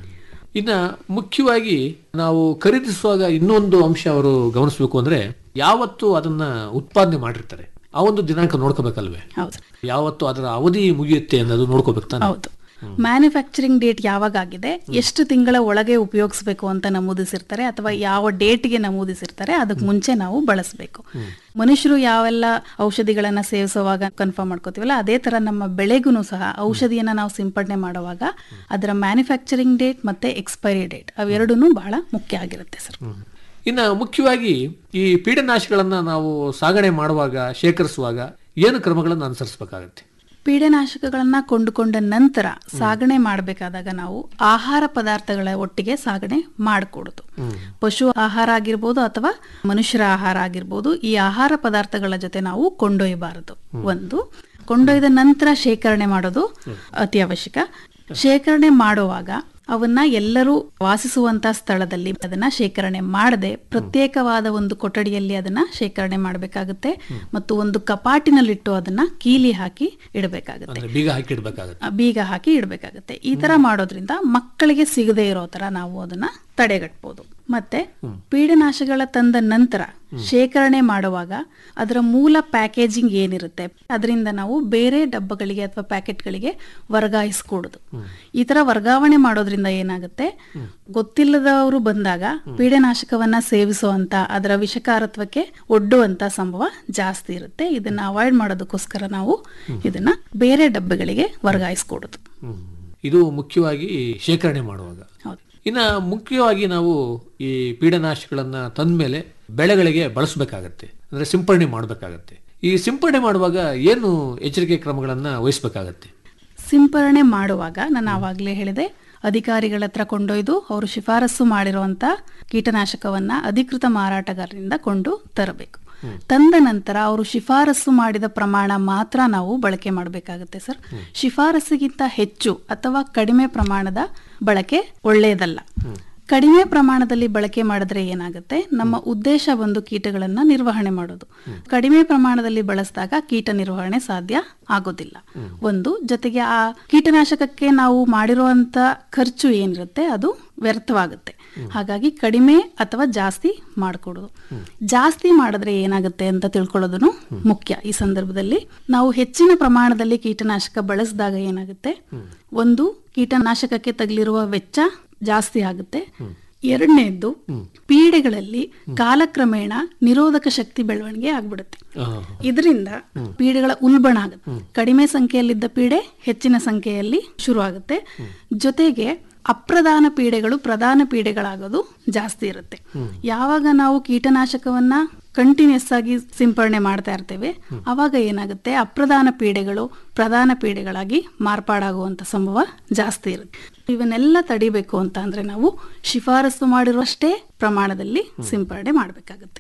ಇನ್ನ ಮುಖ್ಯವಾಗಿ ನಾವು ಖರೀದಿಸುವಾಗ ಇನ್ನೊಂದು ಅಂಶ ಅವರು ಗಮನಿಸಬೇಕು ಅಂದ್ರೆ ಯಾವತ್ತು ಅದನ್ನ ಉತ್ಪಾದನೆ ಮಾಡಿರ್ತಾರೆ ಆ ಒಂದು ದಿನಾಂಕ ನೋಡ್ಕೋಬೇಕಲ್ವೇ ಹೌದು ಯಾವತ್ತು ಅದರ ಅವಧಿ ಮುಗಿಯುತ್ತೆ ಅನ್ನೋದು ನೋಡ್ಕೋಬೇಕು ತಾನೆ ಹೌದು ಮ್ಯಾನುಫ್ಯಾಕ್ಚರಿಂಗ್ ಡೇಟ್ ಯಾವಾಗ ಆಗಿದೆ ಎಷ್ಟು ತಿಂಗಳ ಒಳಗೆ ಉಪಯೋಗಿಸಬೇಕು ಅಂತ ನಮೂದಿಸಿರ್ತಾರೆ ಅಥವಾ ಯಾವ ಡೇಟ್ಗೆ ನಮೂದಿಸಿರ್ತಾರೆ ಅದಕ್ಕೆ ಮುಂಚೆ ನಾವು ಬಳಸಬೇಕು ಮನುಷ್ಯರು ಯಾವೆಲ್ಲ ಔಷಧಿಗಳನ್ನ ಸೇವಿಸುವಾಗ ಕನ್ಫರ್ಮ್ ಮಾಡ್ಕೋತೀವಲ್ಲ ಅದೇ ತರ ನಮ್ಮ ಬೆಳೆಗೂ ಸಹ ಔಷಧಿಯನ್ನ ನಾವು ಸಿಂಪಡಣೆ ಮಾಡುವಾಗ ಅದರ ಮ್ಯಾನುಫ್ಯಾಕ್ಚರಿಂಗ್ ಡೇಟ್ ಮತ್ತೆ ಎಕ್ಸ್ಪೈರಿ ಡೇಟ್ ಅವೆರಡೂ ಬಹಳ ಮುಖ್ಯ ಆಗಿರುತ್ತೆ ಸರ್ ಇನ್ನ ಮುಖ್ಯವಾಗಿ ಈ ಪೀಡನಾಶಗಳನ್ನ ನಾವು ಸಾಗಣೆ ಮಾಡುವಾಗ ಶೇಖರಿಸುವಾಗ ಏನು ಕ್ರಮಗಳನ್ನು ಅನುಸರಿಸಬೇಕಾಗತ್ತೆ ಪೀಡೆನಾಶಕಗಳನ್ನ ಕೊಂಡುಕೊಂಡ ನಂತರ ಸಾಗಣೆ ಮಾಡಬೇಕಾದಾಗ ನಾವು ಆಹಾರ ಪದಾರ್ಥಗಳ ಒಟ್ಟಿಗೆ ಸಾಗಣೆ ಮಾಡಿಕೊಡುದು ಪಶು ಆಹಾರ ಆಗಿರ್ಬೋದು ಅಥವಾ ಮನುಷ್ಯರ ಆಹಾರ ಆಗಿರ್ಬೋದು ಈ ಆಹಾರ ಪದಾರ್ಥಗಳ ಜೊತೆ ನಾವು ಕೊಂಡೊಯ್ಯಬಾರದು ಒಂದು ಕೊಂಡೊಯ್ದ ನಂತರ ಶೇಖರಣೆ ಮಾಡೋದು ಅತಿ ಅವಶ್ಯಕ ಶೇಖರಣೆ ಮಾಡುವಾಗ ಅವನ್ನ ಎಲ್ಲರೂ ವಾಸಿಸುವಂತ ಸ್ಥಳದಲ್ಲಿ ಅದನ್ನ ಶೇಖರಣೆ ಮಾಡದೆ ಪ್ರತ್ಯೇಕವಾದ ಒಂದು ಕೊಠಡಿಯಲ್ಲಿ ಅದನ್ನ ಶೇಖರಣೆ ಮಾಡಬೇಕಾಗುತ್ತೆ ಮತ್ತು ಒಂದು ಕಪಾಟಿನಲ್ಲಿಟ್ಟು ಅದನ್ನ ಕೀಲಿ ಹಾಕಿ ಇಡಬೇಕಾಗುತ್ತೆ ಅಂದ್ರೆ ಬೀಗ ಹಾಕಿ ಇಡ್ಬೇಕಾಗತ್ತೆ ಆ, ಬೀಗ ಹಾಕಿ ಇಡಬೇಕಾಗುತ್ತೆ ಈ ತರ ಮಾಡೋದ್ರಿಂದ ಮಕ್ಕಳಿಗೆ ಸಿಗದೆ ಇರೋ ತರ ನಾವು ಅದನ್ನ ತಡೆಗಟ್ಬೋದು ಮತ್ತೆ ಪೀಡನಾಶಗಳ ತಂದ ನಂತರ ಶೇಖರಣೆ ಮಾಡುವಾಗ ಅದರ ಮೂಲ ಪ್ಯಾಕೇಜಿಂಗ್ ಏನಿರುತ್ತೆ ಅದರಿಂದ ನಾವು ಬೇರೆ ಡಬ್ಬಗಳಿಗೆ ಅಥವಾ ಪ್ಯಾಕೆಟ್ಗಳಿಗೆ ವರ್ಗಾಯಿಸ್ಕೊಡುದು ಈ ತರ ವರ್ಗಾವಣೆ ಮಾಡೋದ್ರಿಂದ ಏನಾಗುತ್ತೆ ಗೊತ್ತಿಲ್ಲದವರು ಬಂದಾಗ ಪೀಡನಾಶಕವನ್ನ ಸೇವಿಸುವಂತ ಅದರ ವಿಷಕಾರತ್ವಕ್ಕೆ ಒಡ್ಡುವಂತ ಸಂಭವ ಜಾಸ್ತಿ ಇರುತ್ತೆ ಇದನ್ನ ಅವಾಯ್ಡ್ ಮಾಡೋದಕ್ಕೋಸ್ಕರ ನಾವು ಇದನ್ನ ಬೇರೆ ಡಬ್ಬಗಳಿಗೆ ವರ್ಗಾಯಿಸ್ಕೊಡುದು ಹ್ಮ್. ಇದು ಮುಖ್ಯವಾಗಿ ಶೇಖರಣೆ ಮಾಡುವಾಗ ಹೌದು ಇನ್ನ ಮುಖ್ಯವಾಗಿ ನಾವು ಈ ಪೀಡನಾಶಗಳನ್ನ ತಂದ್ಮೇಲೆ ಬೆಳೆಗಳಿಗೆ ಬಳಸಬೇಕಾಗತ್ತೆ ಅಂದ್ರೆ ಸಿಂಪರಣೆ ಮಾಡಬೇಕಾಗತ್ತೆ ಈ ಸಿಂಪರಣೆ ಮಾಡುವಾಗ ಏನು ಎಚ್ಚರಿಕೆ ಕ್ರಮಗಳನ್ನ ವಹಿಸಬೇಕಾಗತ್ತೆ ಸಿಂಪರಣೆ ಮಾಡುವಾಗ ನಾನು ಆವಾಗಲೇ ಹೇಳಿದೆ ಅಧಿಕಾರಿಗಳ ಹತ್ರ ಕೊಂಡೊಯ್ದು ಅವರು ಶಿಫಾರಸು ಮಾಡಿರುವಂತ ಕೀಟನಾಶಕವನ್ನ ಅಧಿಕೃತ ಮಾರಾಟಗಾರರಿಂದ ಕೊಂಡು ತರಬೇಕು ತಂದ ನಂತರ ಅವರು ಶಿಫಾರಸು ಮಾಡಿದ ಪ್ರಮಾಣ ಮಾತ್ರ ನಾವು ಬಳಕೆ ಮಾಡಬೇಕಾಗುತ್ತೆ ಸರ್ ಶಿಫಾರಸ್ಸಿಗಿಂತ ಹೆಚ್ಚು ಅಥವಾ ಕಡಿಮೆ ಪ್ರಮಾಣದ ಬಳಕೆ ಒಳ್ಳೆಯದಲ್ಲ ಕಡಿಮೆ ಪ್ರಮಾಣದಲ್ಲಿ ಬಳಕೆ ಮಾಡಿದ್ರೆ ಏನಾಗುತ್ತೆ ನಮ್ಮ ಉದ್ದೇಶ ಒಂದು ಕೀಟಗಳನ್ನ ನಿರ್ವಹಣೆ ಮಾಡೋದು ಕಡಿಮೆ ಪ್ರಮಾಣದಲ್ಲಿ ಬಳಸಿದಾಗ ಕೀಟ ನಿರ್ವಹಣೆ ಸಾಧ್ಯ ಆಗೋದಿಲ್ಲ ಒಂದು ಜೊತೆಗೆ ಆ ಕೀಟನಾಶಕಕ್ಕೆ ನಾವು ಮಾಡಿರುವಂತ ಖರ್ಚು ಏನಿರುತ್ತೆ ಅದು ವ್ಯರ್ಥವಾಗುತ್ತೆ ಹಾಗಾಗಿ ಕಡಿಮೆ ಅಥವಾ ಜಾಸ್ತಿ ಮಾಡಿಕೊಡೋದು ಜಾಸ್ತಿ ಮಾಡಿದ್ರೆ ಏನಾಗುತ್ತೆ ಅಂತ ತಿಳ್ಕೊಳ್ಳೋದು ಮುಖ್ಯ ಈ ಸಂದರ್ಭದಲ್ಲಿ ನಾವು ಹೆಚ್ಚಿನ ಪ್ರಮಾಣದಲ್ಲಿ ಕೀಟನಾಶಕ ಬಳಸಿದಾಗ ಏನಾಗುತ್ತೆ ಒಂದು ಕೀಟನಾಶಕಕ್ಕೆ ತಗಲಿರುವ ವೆಚ್ಚ ಜಾಸ್ತಿ ಆಗುತ್ತೆ ಎರಡನೇದ್ದು ಪೀಡೆಗಳಲ್ಲಿ ಕಾಲಕ್ರಮೇಣ ನಿರೋಧಕ ಶಕ್ತಿ ಬೆಳವಣಿಗೆ ಆಗ್ಬಿಡುತ್ತೆ ಇದರಿಂದ ಪೀಡೆಗಳ ಉಲ್ಬಣ ಆಗುತ್ತೆ ಕಡಿಮೆ ಸಂಖ್ಯೆಯಲ್ಲಿದ್ದ ಪೀಡೆ ಹೆಚ್ಚಿನ ಸಂಖ್ಯೆಯಲ್ಲಿ ಶುರು ಆಗುತ್ತೆ ಜೊತೆಗೆ ಅಪ್ರಧಾನ ಪೀಡೆಗಳು ಪ್ರಧಾನ ಪೀಡೆಗಳಾಗೋದು ಜಾಸ್ತಿ ಇರುತ್ತೆ ಯಾವಾಗ ನಾವು ಕೀಟನಾಶಕವನ್ನ ಕಂಟಿನ್ಯೂಸ್ ಆಗಿ ಸಿಂಪರಣೆ ಮಾಡ್ತಾ ಇರ್ತೇವೆ ಅವಾಗ ಏನಾಗುತ್ತೆ ಅಪ್ರಧಾನ ಪೀಡೆಗಳು ಪ್ರಧಾನ ಪೀಡೆಗಳಾಗಿ ಮಾರ್ಪಾಡಾಗುವಂತ ಸಂಭವ ಜಾಸ್ತಿ ಇರುತ್ತೆ ಇವನ್ನೆಲ್ಲ ತಡಿಬೇಕು ಅಂತ ಅಂದ್ರೆ ನಾವು ಶಿಫಾರಸು ಮಾಡಿರುವಷ್ಟೇ ಪ್ರಮಾಣದಲ್ಲಿ ಸಿಂಪರಣೆ ಮಾಡಬೇಕಾಗುತ್ತೆ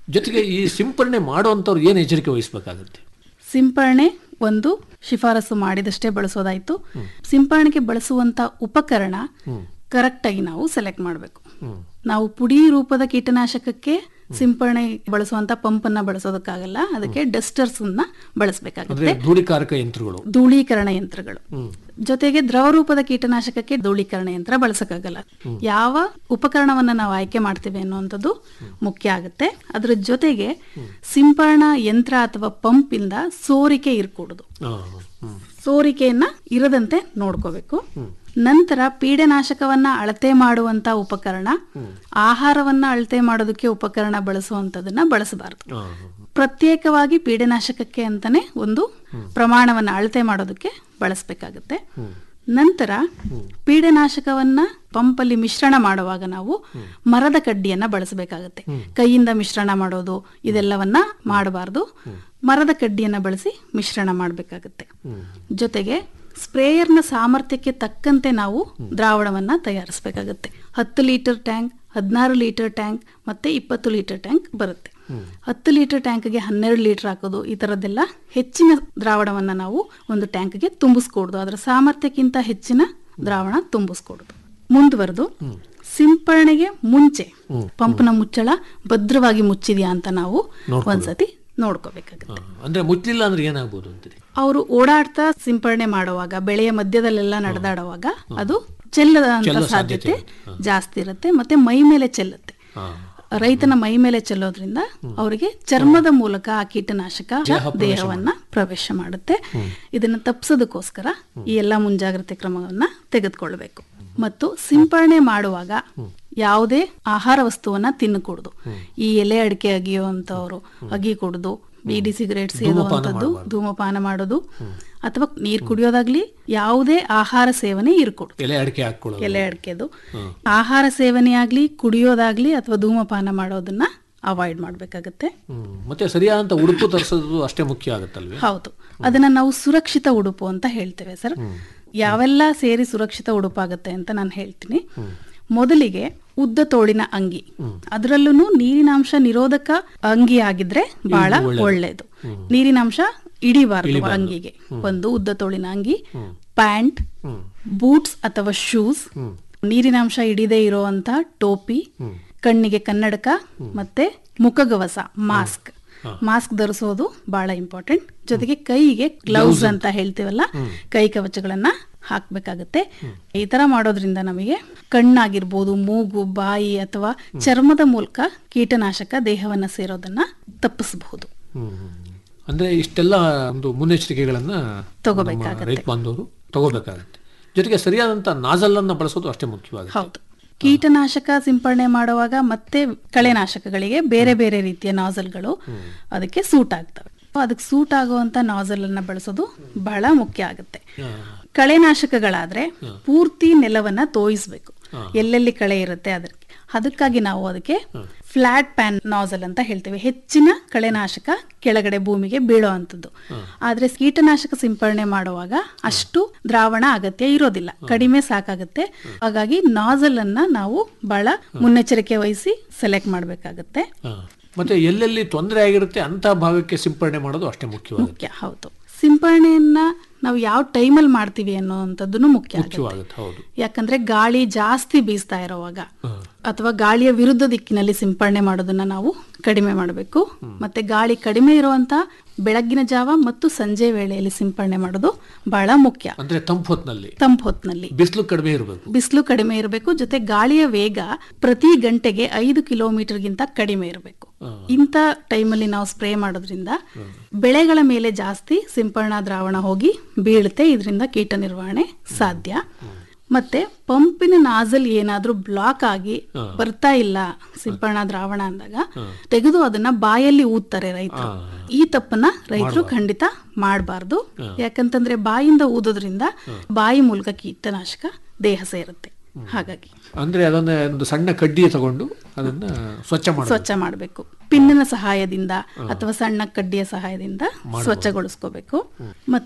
ಜೊತೆಗೆ ಈ ಸಿಂಪರಣೆ ಮಾಡುವಂಥವ್ರು ಏನು ಎಚ್ಚರಿಕೆ ವಹಿಸಬೇಕಾಗುತ್ತೆ ಸಿಂಪರಣೆ ಒಂದು ಶಿಫಾರಸು ಮಾಡಿದಷ್ಟೇ ಬಳಸೋದಾಯ್ತು ಸಿಂಪರಣೆಗೆ ಬಳಸುವಂತ ಉಪಕರಣ ಕರೆಕ್ಟಾಗಿ ನಾವು ಸೆಲೆಕ್ಟ್ ಮಾಡಬೇಕು ನಾವು ಪುಡಿ ರೂಪದ ಕೀಟನಾಶಕಕ್ಕೆ ಸಿಂಪರಣೆ ಬಳಸುವಂತ ಪಂಪನ್ನ ಬಳಸೋದಕ್ಕಾಗಲ್ಲ ಅದಕ್ಕೆ ಡಸ್ಟರ್ಸ್ ಅನ್ನ ಬಳಸಬೇಕಾಗುತ್ತೆ ಅಂದ್ರೆ ಧೂಳಿಕಾರಕ ಯಂತ್ರಗಳು ಧೂಳೀಕರಣ ಯಂತ್ರಗಳು ಜೊತೆಗೆ ದ್ರವ ರೂಪದ ಕೀಟನಾಶಕಕ್ಕೆ ಧೂಳೀಕರಣ ಯಂತ್ರ ಬಳಸಕ್ಕಾಗಲ್ಲ ಯಾವ ಉಪಕರಣವನ್ನ ನಾವು ಆಯ್ಕೆ ಮಾಡ್ತೀವಿ ಅನ್ನುವಂಥದ್ದು ಮುಖ್ಯ ಆಗುತ್ತೆ ಅದರ ಜೊತೆಗೆ ಸಿಂಪರಣಾ ಯಂತ್ರ ಅಥವಾ ಪಂಪ್ ಇಂದ ಸೋರಿಕೆ ಇರ್ಕೂಡುದು ಆ, ಹ್ಮ್. ಸೋರಿಕೆಯನ್ನ ಇರದಂತೆ ನೋಡ್ಕೋಬೇಕು ನಂತರ ಪೀಡೆನಾಶಕವನ್ನ ಅಳತೆ ಮಾಡುವಂತ ಉಪಕರಣ ಆಹಾರವನ್ನ ಅಳತೆ ಮಾಡೋದಕ್ಕೆ ಉಪಕರಣ ಬಳಸುವಂತದನ್ನ ಬಳಸಬಾರದು ಆ, ಪ್ರತ್ಯೇಕವಾಗಿ ಪೀಡೆನಾಶಕಕ್ಕೆ ಅಂತಾನೆ ಒಂದು ಪ್ರಮಾಣವನ್ನ ಅಳತೆ ಮಾಡೋದಕ್ಕೆ ಬಳಸಬೇಕಾಗುತ್ತೆ ನಂತರ ಪೀಡೆನಾಶಕವನ್ನ ಪಂಪಲ್ಲಿ ಮಿಶ್ರಣ ಮಾಡುವಾಗ ನಾವು ಮರದ ಕಡ್ಡಿಯನ್ನ ಬಳಸಬೇಕಾಗುತ್ತೆ ಕೈಯಿಂದ ಮಿಶ್ರಣ ಮಾಡೋದು ಇದೆಲ್ಲವನ್ನ ಮಾಡಬಾರ್ದು ಮರದ ಕಡ್ಡಿಯನ್ನ ಬಳಸಿ ಮಿಶ್ರಣ ಮಾಡಬೇಕಾಗುತ್ತೆ ಜೊತೆಗೆ ಸ್ಪ್ರೇಯರ್ನ ಸಾಮರ್ಥ್ಯಕ್ಕೆ ತಕ್ಕಂತೆ ನಾವು ದ್ರಾವಣವನ್ನ ತಯಾರಿಸಬೇಕಾಗುತ್ತೆ ಹತ್ತು ಲೀಟರ್ ಟ್ಯಾಂಕ್ ಹದಿನಾರು ಲೀಟರ್ ಟ್ಯಾಂಕ್ ಮತ್ತೆ ಇಪ್ಪತ್ತು ಲೀಟರ್ ಟ್ಯಾಂಕ್ ಬರುತ್ತೆ ಹತ್ತು ಲೀಟರ್ ಟ್ಯಾಂಕ್ಗೆ ಹನ್ನೆರಡು ಲೀಟರ್ ಹಾಕೋದು ಈ ಥರದ್ದೆಲ್ಲ ಹೆಚ್ಚಿನ ದ್ರಾವಣವನ್ನ ನಾವು ಒಂದು ಟ್ಯಾಂಕ್ಗೆ ತುಂಬಿಸ್ಕೊಡುದು ಅದರ ಸಾಮರ್ಥ್ಯಕ್ಕಿಂತ ಹೆಚ್ಚಿನ ದ್ರಾವಣ ತುಂಬಿಸ್ಕೊಡುದು ಮುಂದುವರೆದು ಸಿಂಪರಣೆಗೆ ಮುಂಚೆ ಪಂಪ್ನ ಮುಚ್ಚಳ ಭದ್ರವಾಗಿ ಮುಚ್ಚಿದ್ಯಾ ಅಂತ ನಾವು ಒಂದ್ಸತಿ ನೋಡ್ಕೋಬೇಕಾಗುತ್ತೆ ಆ, ಅಂದ್ರೆ ಮುಚ್ಚಲಿಲ್ಲ ಅಂದ್ರೆ ಏನಾಗ್ಬೋದು ಅಂತೀರಿ ಅವರು ಓಡಾಡ್ತಾ ಸಿಂಪರಣೆ ಮಾಡುವಾಗ ಬೆಳೆಯ ಮಧ್ಯದಲ್ಲೆಲ್ಲ ನಡೆದಾಡುವಾಗ ಅದು ಚೆಲ್ಲದಂತ ಚೆಲ್ಲೋ ಸಾಧ್ಯತೆ ಸಾಧ್ಯತೆ ಜಾಸ್ತಿ ಇರುತ್ತೆ ಮತ್ತೆ ಮೈ ಮೇಲೆ ಚೆಲ್ಲುತ್ತೆ ಆ, ರೈತನ ಮೈ ಮೇಲೆ ಚೆಲ್ಲೋದ್ರಿಂದ ಅವರಿಗೆ ಚರ್ಮದ ಮೂಲಕ ಆ ಕೀಟನಾಶಕ ದೇಹವನ್ನ ಪ್ರವೇಶ ಮಾಡುತ್ತೆ ಇದನ್ನ ತಪ್ಪಿಸೋದಕ್ಕೋಸ್ಕರ ಈ ಎಲ್ಲ ಮುಂಜಾಗ್ರತೆ ಕ್ರಮವನ್ನ ತೆಗೆದುಕೊಳ್ಬೇಕು ಮತ್ತು ಸಿಂಪರಣೆ ಮಾಡುವಾಗ ಯಾವುದೇ ಆಹಾರ ವಸ್ತುವನ್ನ ತಿನ್ನಕೂಡದು ಈ ಎಲೆ ಅಡಿಕೆ ಅಗಿಯುವಂತವ್ರು ಅಗಿ ಕುಡ್ದು ಬೀಡಿ ಸಿಗರೇಟ್ ಸೇದುವಂಥದ್ದು ಧೂಮಪಾನ ಮಾಡೋದು ಅಥವಾ ನೀರ್ ಕುಡಿಯೋದಾಗ್ಲಿ ಯಾವುದೇ ಆಹಾರ ಸೇವನೆ ಇರ್ಕೊಡುದು ಎಲೆ ಅಡಿಕೆ ಹಾಕೊಳ್ಳೋದು ಎಲೆ ಅಡಿಕೆದು ಆಹಾರ ಸೇವನೆ ಆಗ್ಲಿ ಕುಡಿಯೋದಾಗ್ಲಿ ಅಥವಾ ಧೂಮಪಾನ ಮಾಡೋದನ್ನ ಅವಾಯ್ಡ್ ಮಾಡ್ಬೇಕಾಗತ್ತೆ ಹ್ಮ್. ಮತ್ತೆ ಸರಿಯಾದಂತ ಉಡುಪು ತರಿಸೋದು ಅಷ್ಟೇ ಮುಖ್ಯ ಆಗುತ್ತಲ್ವೇ ಹೌದು ಅದನ್ನ ನಾವು ಸುರಕ್ಷಿತ ಉಡುಪು ಅಂತ ಹೇಳ್ತೇವೆ ಸರ್ ಯಾವೆಲ್ಲ ಸೇರಿ ಸುರಕ್ಷಿತ ಉಡುಪಾಗತ್ತೆ ಅಂತ ನಾನು ಹೇಳ್ತೀನಿ ಮೊದಲಿಗೆ ಉದ್ದ ತೋಳಿನ ಅಂಗಿ ಅದರಲ್ಲೂ ನೀರಿನಾಂಶ ನಿರೋಧಕ ಅಂಗಿ ಆಗಿದ್ರೆ ಬಹಳ ಒಳ್ಳೇದು ನೀರಿನಾಂಶ ಇಡಿಬಾರ್ದು ಅಂಗಿಗೆ ಒಂದು ಉದ್ದ ತೋಳಿನ ಅಂಗಿ ಪ್ಯಾಂಟ್ ಬೂಟ್ಸ್ ಅಥವಾ ಶೂಸ್ ನೀರಿನಾಂಶ ಹಿಡಿದೇ ಇರುವಂತ ಟೋಪಿ ಕಣ್ಣಿಗೆ ಕನ್ನಡಕ ಮತ್ತೆ ಮುಖಗವಸ ಮಾಸ್ಕ್ ಮಾಸ್ಕ್ ಧರಿಸೋದು ಬಹಳ ಇಂಪಾರ್ಟೆಂಟ್ ಜೊತೆಗೆ ಕೈಗೆ ಗ್ಲೌಸ್ ಅಂತ ಹೇಳ್ತೀವಲ್ಲ ಕೈ ಕವಚಗಳನ್ನ ಹಾಕ್ಬೇಕಾಗತ್ತೆ ಈ ತರ ಮಾಡೋದ್ರಿಂದ ನಮಗೆ ಕಣ್ಣಾಗಿರ್ಬೋದು ಮೂಗು ಬಾಯಿ ಅಥವಾ ಚರ್ಮದ ಮೂಲಕ ಕೀಟನಾಶಕ ದೇಹವನ್ನ ಸೇರೋದನ್ನ ತಪ್ಪಿಸಬಹುದು ಹ್ಮ್. ಅಂದ್ರೆ ಇಷ್ಟೆಲ್ಲ ಒಂದು ಮುನ್ನೆಚ್ಚರಿಕೆಗಳನ್ನ ತಗೋಬೇಕಾಗತ್ತೆ. ನಮ್ಮ ರೈತ ಬಾಂಧವರು ತಗೋಬೇಕಾಗತ್ತೆ ಜೊತೆಗೆ ಸರಿಯಾದಂತ ನಾಜಲ್ ಅನ್ನ ಬಳಸೋದು ಅಷ್ಟೇ ಮುಖ್ಯವಾಗುತ್ತೆ ಹೌದು ಕೀಟನಾಶಕ ಸಿಂಪರಣೆ ಮಾಡುವಾಗ ಮತ್ತೆ ಕಳೆನಾಶಕಗಳಿಗೆ ಬೇರೆ ಬೇರೆ ರೀತಿಯ ನಾಸಲ್ಗಳು ಅದಕ್ಕೆ ಸೂಟ್ ಆಗ್ತವೆ ಅದಕ್ಕೆ ಸೂಟ್ ಆಗುವಂತ ನಾಸಲ್ ಅನ್ನ ಬಳಸೋದು ಬಹಳ ಮುಖ್ಯ ಆಗುತ್ತೆ ಕಳೆನಾಶಕಗಳಾದ್ರೆ ಪೂರ್ತಿ ನೆಲವನ್ನ ತೋಯಿಸ್ಬೇಕು ಎಲ್ಲೆಲ್ಲಿ ಕಳೆ ಇರುತ್ತೆ ಅದಕ್ಕೆ ಅದಕ್ಕಾಗಿ ನಾವು ಅದಕ್ಕೆ ಫ್ಲಾಟ್ ಪ್ಯಾನ್ ನಾಸಲ್ ಅಂತ ಹೇಳ್ತೇವೆ ಹೆಚ್ಚಿನ ಕಳೆನಾಶಕ ಕೆಳಗಡೆ ಭೂಮಿಗೆ ಬೀಳೋ ಅಂಥದ್ದು ಆದ್ರೆ ಕೀಟನಾಶಕ ಸಿಂಪರಣೆ ಮಾಡುವಾಗ ಅಷ್ಟು ದ್ರಾವಣ ಅಗತ್ಯ ಇರೋದಿಲ್ಲ ಕಡಿಮೆ ಸಾಕಾಗುತ್ತೆ ಹಾಗಾಗಿ ನಾಸಲ್ ಅನ್ನ ನಾವು ಬಹಳ ಮುನ್ನೆಚ್ಚರಿಕೆ ವಹಿಸಿ ಸೆಲೆಕ್ಟ್ ಮಾಡಬೇಕಾಗತ್ತೆ ಹಾ. ಮತ್ತೆ ಎಲ್ಲೆಲ್ಲಿ ತೊಂದರೆ ಆಗಿರುತ್ತೆ ಅಂತ ಭಾಗಕ್ಕೆ ಸಿಂಪರಣೆ ಮಾಡೋದು ಅಷ್ಟೇ ಮುಖ್ಯವಾಗುತ್ತೆ ಮುಖ್ಯ ಹೌದು ಸಿಂಪರಣೆಯನ್ನ ನಾವು ಯಾವ ಟೈಮಲ್ಲಿ ಮಾಡ್ತೀವಿ ಅನ್ನೋವಂಥದ್ದು ಮುಖ್ಯ ಆಗುತ್ತೆ ಮುಖ್ಯವಾಗುತ್ತೆ ಹೌದು ಯಾಕಂದ್ರೆ ಗಾಳಿ ಜಾಸ್ತಿ ಬೀಸ್ತಾ ಇರೋವಾಗ ಅಥವಾ ಗಾಳಿಯ ವಿರುದ್ಧ ದಿಕ್ಕಿನಲ್ಲಿ ಸಿಂಪರಣೆ ಮಾಡೋದನ್ನ ನಾವು ಕಡಿಮೆ ಮಾಡಬೇಕು ಮತ್ತೆ ಗಾಳಿ ಕಡಿಮೆ ಇರುವಂತ ಬೆಳಗ್ಗಿನ ಜಾವ ಮತ್ತು ಸಂಜೆ ವೇಳೆಯಲ್ಲಿ ಸಿಂಪರಣೆ ಮಾಡೋದು ಬಹಳ ಮುಖ್ಯ ಅಂದ್ರೆ ತಂಪು ಹೊತ್ನಲ್ಲಿ ತಂಪು ಹೊತ್ನಲ್ಲಿ ಬಿಸಿಲು ಕಡಿಮೆ ಇರಬೇಕು ಬಿಸಿಲು ಕಡಿಮೆ ಇರಬೇಕು ಜೊತೆ ಗಾಳಿಯ ವೇಗ ಪ್ರತಿ ಗಂಟೆಗೆ ಐದು ಕಿಲೋಮೀಟರ್ಗಿಂತ ಕಡಿಮೆ ಇರಬೇಕು ಇಂಥ ಟೈಮಲ್ಲಿ ನಾವು ಸ್ಪ್ರೇ ಮಾಡೋದ್ರಿಂದ ಬೆಳೆಗಳ ಮೇಲೆ ಜಾಸ್ತಿ ಸಿಂಪರಣಾ ದ್ರಾವಣ ಹೋಗಿ ಬೀಳುತ್ತೆ ಇದರಿಂದ ಕೀಟ ನಿರ್ವಹಣೆ ಸಾಧ್ಯ ಮತ್ತೆ ಪಂಪಿನ ನಾಜಲ್ ಏನಾದ್ರೂ ಬ್ಲಾಕ್ ಆಗಿ ಬರ್ತಾ ಇಲ್ಲ ಸಿಂಪರಣಾ ದ್ರಾವಣ ಅಂದಾಗ ತೆಗೆದು ಅದನ್ನ ಬಾಯಲ್ಲಿ ಊದ್ತಾರೆ ರೈತರು ಈ ತಪ್ಪನ್ನ ರೈತರು ಖಂಡಿತ ಮಾಡಬಾರ್ದು ಯಾಕಂತಂದ್ರೆ ಬಾಯಿಂದ ಊದೋದ್ರಿಂದ ಬಾಯಿ ಮೂಲಕ ಕೀಟನಾಶಕ ದೇಹ ಸೇರುತ್ತೆ ಹಾಗಾಗಿ ಅಂದ್ರೆ ಅದನ್ನ ಒಂದು ಸಣ್ಣ ಕಡ್ಡಿ ತಗೊಂಡು ಅದನ್ನ ಸ್ವಚ್ಛ ಮಾಡಿ ಸ್ವಚ್ಛ ಮಾಡಬೇಕು ಪಿನ್ನಿನ ಸಹಾಯದಿಂದ ಅಥವಾ ಸಣ್ಣ ಕಡ್ಡಿಯ ಸಹಾಯದಿಂದ ಸ್ವಚ್ಛಗೊಳಿಸ್ಕೋಬೇಕು ಮತ್ತೆ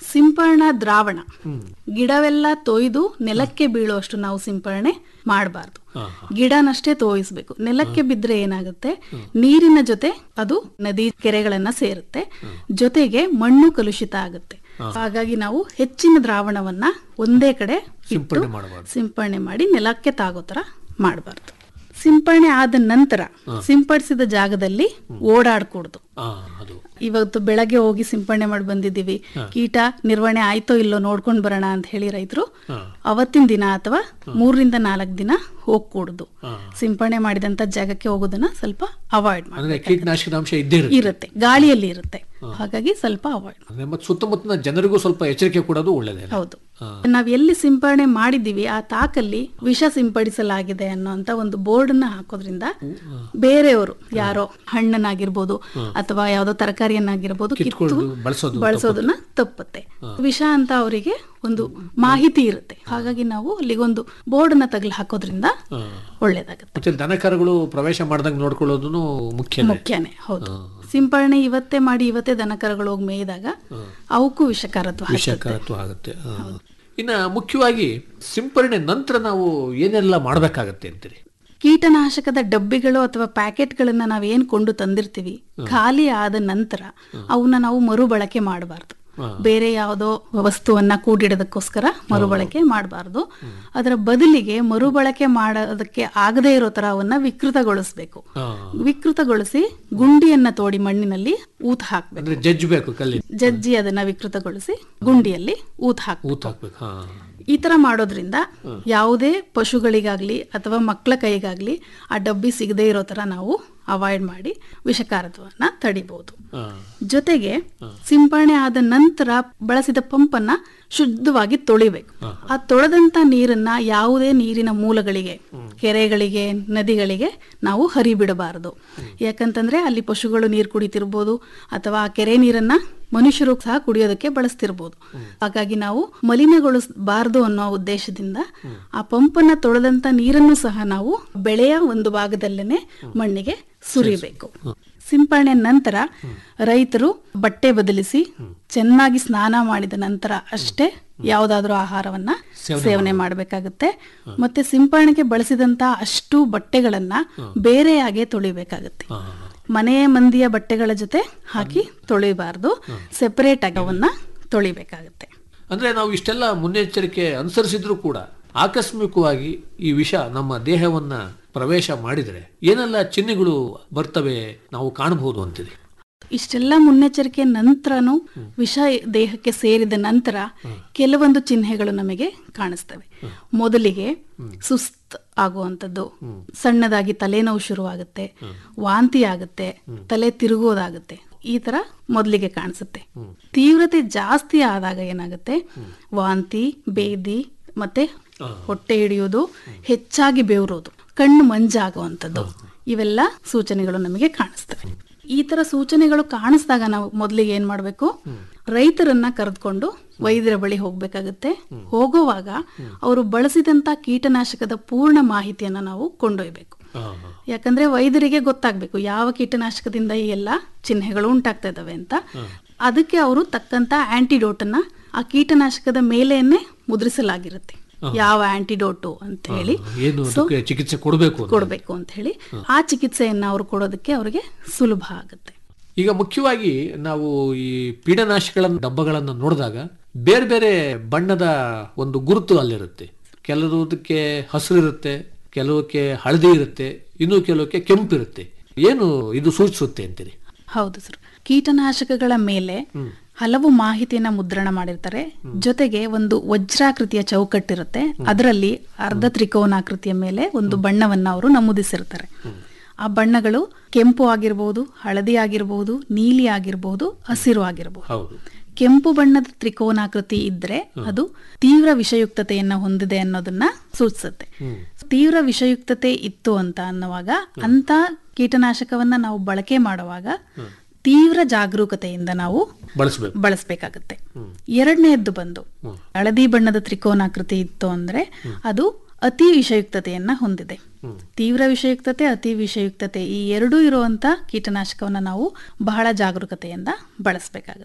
ಸಿಂಪರಣಾ ದ್ರಾವಣ ಗಿಡವೆಲ್ಲ ತೊಯ್ದು ನೆಲಕ್ಕೆ ಬೀಳುವಷ್ಟು ನಾವು ಸಿಂಪರಣೆ ಮಾಡಬಾರ್ದು ಗಿಡನಷ್ಟೇ ತೋಯಿಸ್ಬೇಕು ನೆಲಕ್ಕೆ ಬಿದ್ರೆ ಏನಾಗುತ್ತೆ ನೀರಿನ ಜೊತೆ ಅದು ನದಿ ಕೆರೆಗಳನ್ನ ಸೇರುತ್ತೆ ಜೊತೆಗೆ ಮಣ್ಣು ಕಲುಷಿತ ಆಗುತ್ತೆ ಹಾಗಾಗಿ ನಾವು ಹೆಚ್ಚಿನ ದ್ರಾವಣವನ್ನ ಒಂದೇ ಕಡೆ ಇಟ್ಟು ಸಿಂಪಡಣೆ ಮಾಡಬಾರ್ದು ಸಿಂಪರಣೆ ಮಾಡಿ ನೆಲಕ್ಕೆ ತಾಗೋ ತರ ಮಾಡಬಾರ್ದು ಸಿಂಪರಣೆ ಆದ ನಂತರ ಸಿಂಪಡಿಸಿದ ಜಾಗದಲ್ಲಿ ಓಡಾಡಕೂಡ್ದು ಆ, ಅದು ಇವತ್ತು ಬೆಳಗ್ಗೆ ಹೋಗಿ ಸಿಂಪರಣೆ ಮಾಡಿ ಬಂದಿದ್ದೀವಿ ಕೀಟ ನಿರ್ವಹಣೆ ಆಯ್ತೋ ಇಲ್ಲೋ ನೋಡ್ಕೊಂಡ್ ಬರೋಣ ಅಂತ ಹೇಳಿ ರೈತರು ಅವತ್ತಿನ ದಿನ ಅಥವಾ ಮೂರರಿಂದ ನಾಲ್ಕು ದಿನ ಹೋಗ್ಕೂಡ್ದು ಸಿಂಪರಣೆ ಮಾಡಿದಂತ ಜಾಗಕ್ಕೆ ಹೋಗೋದನ್ನ ಸ್ವಲ್ಪ ಅವಾಯ್ಡ್ ಮಾಡಿ ಅಂದ್ರೆ ಕೀಟನಾಶಕದ ಅಂಶ ಇದ್ದೇ ಇರುತ್ತೆ ಇರುತ್ತೆ ಗಾಳಿಯಲ್ಲಿ ಇರುತ್ತೆ ಹಾಗಾಗಿ ಸ್ವಲ್ಪ ಅವಾಯ್ಡ್ ಅಂದ್ರೆ ಮತ್ತೆ ಸುತ್ತಮುತ್ತಲಿನ ಜನರಿಗೂ ಸ್ವಲ್ಪ ಎಚ್ಚರಿಕೆ ಕೊಡೋದು ಒಳ್ಳೇದೇ ಹೌದು ನಾವ್ ಎಲ್ಲಿ ಸಿಂಪರಣೆ ಮಾಡಿದೀವಿ ಆ ತಾಕಲ್ಲಿ ವಿಷ ಸಿಂಪಡಿಸಲಾಗಿದೆ ಅನ್ನೋಂತ ಒಂದು ಬೋರ್ಡ್ ನ ಹಾಕೋದ್ರಿಂದ ಬೇರೆಯವರು ಯಾರೋ ಹಣ್ಣನ್ನಾಗಿರ್ಬೋದು ಅಥವಾ ಯಾವ್ದೋ ತರಕಾರಿಯನ್ನಾಗಿರ್ಬೋದು ಕಿತ್ತು ಕಿತ್ಕೊಂಡು ಬಳಸೋದು ಬಳಸೋದನ್ನ ತಪ್ಪುತ್ತೆ ವಿಷ ಅಂತ ಅವರಿಗೆ ಒಂದು ಮಾಹಿತಿ ಇರುತ್ತೆ ಹಾಗಾಗಿ ನಾವು ಅಲ್ಲಿಗೊಂದು ಬೋರ್ಡ್ ನ ತಗಲು ಹಾಕೋದ್ರಿಂದ ಒಳ್ಳೇದಾಗುತ್ತೆ ಮತ್ತೆ ದನಕರುಗಳು ಪ್ರವೇಶ ಮಾಡ್ದಂಗೆ ನೋಡ್ಕೊಳ್ಳೋದು ಮುಖ್ಯ ಮುಖ್ಯನೇ ಹೌದು ಸಿಂಪರಣೆ ಇವತ್ತೇ ಮಾಡಿ ಇವತ್ತೇ ದನಕರಗಳು ಹೋಗಿ ಮೇಯ್ದಾಗ ಅವಕ್ಕೂ ವಿಷಕಾರತ್ವ ಹಚ್ಚುತ್ತೆ. ವಿಷಕಾರತ್ವ ಆಗುತ್ತೆ ಆ. ಇನ್ನ ಮುಖ್ಯವಾಗಿ ಸಿಂಪರಣೆ ನಂತರ ನಾವು ಏನೆಲ್ಲ ಮಾಡ್ಬೇಕಾಗತ್ತೆ ಅಂತೀರಿ ಕೀಟನಾಶಕದ ಡಬ್ಬಿಗಳು ಅಥವಾ ಪ್ಯಾಕೆಟ್ಗಳನ್ನ ನಾವೇನ್ ಕೊಂಡು ತಂದಿರ್ತೀವಿ ಖಾಲಿ ಆದ ನಂತರ ಅವನ್ನ ನಾವು ಮರುಬಳಕೆ ಮಾಡಬಾರ್ದು ಬೇರೆ ಯಾವುದೋ ವಸ್ತುವನ್ನ ಕೂಡಿಡೋದಕ್ಕೋಸ್ಕರ ಮರುಬಳಕೆ ಮಾಡಬಾರ್ದು ಅದರ ಬದಲಿಗೆ ಮರುಬಳಕೆ ಮಾಡೋದಕ್ಕೆ ಆಗದೇ ಇರೋ ತರ ಅವನ್ನ ವಿಕೃತಗೊಳಿಸ್ಬೇಕು ವಿಕೃತಗೊಳಿಸಿ ಗುಂಡಿಯನ್ನ ತೋಡಿ ಮಣ್ಣಿನಲ್ಲಿ ಊತ ಹಾಕ್ಬೇಕು ಅಂದ್ರೆ ಜಜ್ಬೇಕು ಕಲ್ಲಿ ಜಜ್ಜಿ ಅದನ್ನ ವಿಕೃತಗೊಳಿಸಿ ಗುಂಡಿಯಲ್ಲಿ ಊತ ಹಾಕ್ಬೇಕು ಊತ ಹಾಕ್ಬೇಕು ಹಾ ಈ ತರ ಮಾಡೋದ್ರಿಂದ ಯಾವುದೇ ಪಶುಗಳಿಗಾಗ್ಲಿ ಅಥವಾ ಮಕ್ಕಳ ಕೈಗಾಗ್ಲಿ ಆ ಡಬ್ಬಿ ಸಿಗದೇ ಇರೋ ತರ ನಾವು ಅವಾಯ್ಡ್ ಮಾಡಿ ವಿಷಕಾರತ್ವನ್ನ ತಡಿಬಹುದು ಹಾ. ಜೊತೆಗೆ ಸಿಂಪರಣೆ ಆದ ನಂತರ ಬಳಸಿದ ಪಂಪನ್ನ ಶುದ್ಧವಾಗಿ ತೊಳಿಬೇಕು ಆ ತೊಳೆದಂತ ನೀರನ್ನ ಯಾವುದೇ ನೀರಿನ ಮೂಲಗಳಿಗೆ ಕೆರೆಗಳಿಗೆ ನದಿಗಳಿಗೆ ನಾವು ಹರಿಬಿಡಬಾರದು ಯಾಕಂತಂದ್ರೆ ಅಲ್ಲಿ ಪಶುಗಳು ನೀರು ಕುಡಿತಿರ್ಬೋದು ಅಥವಾ ಆ ಕೆರೆ ನೀರನ್ನ ಮನುಷ್ಯರು ಸಹ ಕುಡಿಯೋದಕ್ಕೆ ಬಳಸ್ತಿರ್ಬೋದು ಹಾಗಾಗಿ ನಾವು ಮಲಿನಗೊಳಿಸಬಾರದು ಅನ್ನೋ ಉದ್ದೇಶದಿಂದ ಆ ಪಂಪನ್ನ ತೊಳೆದಂತ ನೀರನ್ನು ಸಹ ನಾವು ಬೆಳೆಯ ಒಂದು ಭಾಗದಲ್ಲೇನೆ ಮಣ್ಣಿಗೆ ಸುರಿಬೇಕು ಸಿಂಪರಣೆ ನಂತರ ರೈತರು ಬಟ್ಟೆ ಬದಲಿಸಿ ಚೆನ್ನಾಗಿ ಸ್ನಾನ ಮಾಡಿದ ನಂತರ ಅಷ್ಟೇ ಯಾವುದಾದ್ರೂ ಆಹಾರವನ್ನ ಸೇವನೆ ಮಾಡಬೇಕಾಗುತ್ತೆ ಮತ್ತೆ ಸಿಂಪರಣೆಗೆ ಬಳಸಿದಂತ ಅಷ್ಟು ಬಟ್ಟೆಗಳನ್ನ ಬೇರೆಯಾಗೆ ತೊಳಿಬೇಕಾಗುತ್ತೆ ಮನೆ ಮಂದಿಯ ಬಟ್ಟೆಗಳ ಜೊತೆ ಹಾಕಿ ತೊಳಿಬಾರ್ದು ಸೆಪರೇಟ್ ಆಗಿ ಅವನ್ನ ತೊಳಿಬೇಕಾಗುತ್ತೆ ಅಂದ್ರೆ ನಾವು ಇಷ್ಟೆಲ್ಲ ಮುನ್ನೆಚ್ಚರಿಕೆ ಅನುಸರಿಸಿದ್ರು ಕೂಡ ಆಕಸ್ಮಿಕವಾಗಿ ಈ ವಿಷ ನಮ್ಮ ದೇಹವನ್ನ ಪ್ರವೇಶ ಮಾಡಿದ್ರೆ ಏನೆಲ್ಲ ಚಿಹ್ನೆಗಳು ಬರ್ತವೆ ನಾವು ಕಾಣಬಹುದು ಅಂತಿದೆ ಇಷ್ಟೆಲ್ಲ ಮುನ್ನೆಚ್ಚರಿಕೆ ನಂತರನು ವಿಷ ದೇಹಕ್ಕೆ ಸೇರಿದ ನಂತರ ಕೆಲವೊಂದು ಚಿಹ್ನೆಗಳು ನಮಗೆ ಕಾಣಿಸ್ತವೆ ಮೊದಲಿಗೆ ಸುಸ್ತ್ ಆಗುವಂಥದ್ದು ಸಣ್ಣದಾಗಿ ತಲೆನೋವು ಶುರುವಾಗುತ್ತೆ ವಾಂತಿ ಆಗುತ್ತೆ ತಲೆ ತಿರುಗೋದಾಗುತ್ತೆ ಈ ತರ ಮೊದಲಿಗೆ ಕಾಣಿಸುತ್ತೆ ತೀವ್ರತೆ ಜಾಸ್ತಿ ಆದಾಗ ಏನಾಗುತ್ತೆ ವಾಂತಿ ಬೇದಿ ಮತ್ತೆ ಹೊಟ್ಟೆ ಹಿಡಿಯೋದು ಹೆಚ್ಚಾಗಿ ಬೆವರೋದು ಕಣ್ಣು ಮಂಜಾಗುವಂಥದ್ದು ಇವೆಲ್ಲ ಸೂಚನೆಗಳು ನಮಗೆ ಕಾಣಿಸ್ತವೆ ಈ ತರ ಸೂಚನೆಗಳು ಕಾಣಿಸಿದಾಗ ನಾವು ಮೊದಲಿಗೆ ಏನ್ ಮಾಡ್ಬೇಕು ರೈತರನ್ನ ಕರೆದುಕೊಂಡು ವೈದ್ಯರ ಬಳಿ ಹೋಗ್ಬೇಕಾಗತ್ತೆ ಹೋಗುವಾಗ ಅವರು ಬಳಸಿದಂತ ಕೀಟನಾಶಕದ ಪೂರ್ಣ ಮಾಹಿತಿಯನ್ನ ನಾವು ಕೊಂಡೊಯ್ಬೇಕು ಯಾಕಂದ್ರೆ ವೈದ್ಯರಿಗೆ ಗೊತ್ತಾಗ್ಬೇಕು ಯಾವ ಕೀಟನಾಶಕದಿಂದ ಈ ಎಲ್ಲ ಚಿಹ್ನೆಗಳು ಉಂಟಾಗ್ತಾ ಇದಾವೆ ಅಂತ ಅದಕ್ಕೆ ಅವರು ತಕ್ಕಂತ ಆಂಟಿಡೋಟ್ ಅನ್ನ ಆ ಕೀಟನಾಶಕದ ಮೇಲೆಯನ್ನೇ ಮುದ್ರಿಸಲಾಗಿರುತ್ತೆ ಯಾವ ಆಂಟಿಡೋಟು ಅಂತ ಹೇಳಿ ಏನು ಅದಕ್ಕೆ ಚಿಕಿತ್ಸೆ ಕೊಡಬೇಕು ಅಂತ. ಕೊಡಬೇಕು ಅಂತ ಹೇಳಿ ಆ ಚಿಕಿತ್ಸೆಯನ್ನ ಅವರು ಕೊಡೋದಕ್ಕೆ ಅವರಿಗೆ ಸುಲಭ ಆಗುತ್ತೆ ಈಗ ಮುಖ್ಯವಾಗಿ ನಾವು ಈ ಪೀಡನಾಶಕಗಳ ಡಬ್ಬಗಳನ್ನು ನೋಡಿದಾಗ ಬೇರೆ ಬೇರೆ ಬಣ್ಣದ ಒಂದು ಗುರುತು ಅಲ್ಲಿರುತ್ತೆ ಕೆಲವುದಕ್ಕೆ ಹಸಿರು ಇರುತ್ತೆ ಕೆಲವಕ್ಕೆ ಹಳದಿ ಇರುತ್ತೆ ಇನ್ನು ಕೆಲವಕ್ಕೆ ಕೆಂಪು ಇರುತ್ತೆ ಏನು ಇದು ಸೂಚಿಸುತ್ತೆ ಅಂತೀರಿ ಹೌದು ಸರ್ ಕೀಟನಾಶಕಗಳ ಮೇಲೆ ಹಲವು ಮಾಹಿತಿಯನ್ನ ಮುದ್ರಣ ಮಾಡಿರ್ತಾರೆ ಜೊತೆಗೆ ಒಂದು ವಜ್ರಾಕೃತಿಯ ಚೌಕಟ್ಟಿರುತ್ತೆ ಅದರಲ್ಲಿ ಅರ್ಧ ತ್ರಿಕೋನಾಕೃತಿಯ ಮೇಲೆ ಒಂದು ಬಣ್ಣವನ್ನ ಅವರು ನಮೂದಿಸಿರ್ತಾರೆ ಆ ಬಣ್ಣಗಳು ಕೆಂಪು ಆಗಿರ್ಬೋದು ಹಳದಿ ಆಗಿರ್ಬೋದು ನೀಲಿ ಆಗಿರ್ಬೋದು ಹಸಿರು ಆಗಿರ್ಬೋದು ಹೌದು ಕೆಂಪು ಬಣ್ಣದ ತ್ರಿಕೋನಾಕೃತಿ ಇದ್ರೆ ಅದು ತೀವ್ರ ವಿಷಯುಕ್ತತೆಯನ್ನ ಹೊಂದಿದೆ ಅನ್ನೋದನ್ನ ಸೂಚಿಸುತ್ತೆ ತೀವ್ರ ವಿಷಯುಕ್ತತೆ ಇತ್ತು ಅಂತ ಅನ್ನುವಾಗ ಅಂತ ಕೀಟನಾಶಕವನ್ನ ನಾವು ಬಳಕೆ ಮಾಡುವಾಗ ತೀವ್ರ ಜಾಗರೂಕತೆಯಿಂದ ನಾವು ಬಳಸಬೇಕು ಬಳಸಬೇಕಾಗತ್ತೆ ಎರಡನೇದ್ದು ಬಂದು ಹಳದಿ ಬಣ್ಣದ ತ್ರಿಕೋನಾಕೃತಿ ಇತ್ತು ಅಂದ್ರೆ ಅದು ಅತಿ ವಿಷಯುಕ್ತತೆಯನ್ನ ಹೊಂದಿದೆ ತೀವ್ರ ವಿಷಯುಕ್ತತೆ ಅತಿ ವಿಷಯುಕ್ತತೆ ಈ ಎರಡೂ ಇರುವಂತ ಕೀಟನಾಶಕವನ್ನ ನಾವು ಬಹಳ ಜಾಗರೂಕತೆಯಿಂದ ಬಳಸಬೇಕಾಗುತ್ತೆ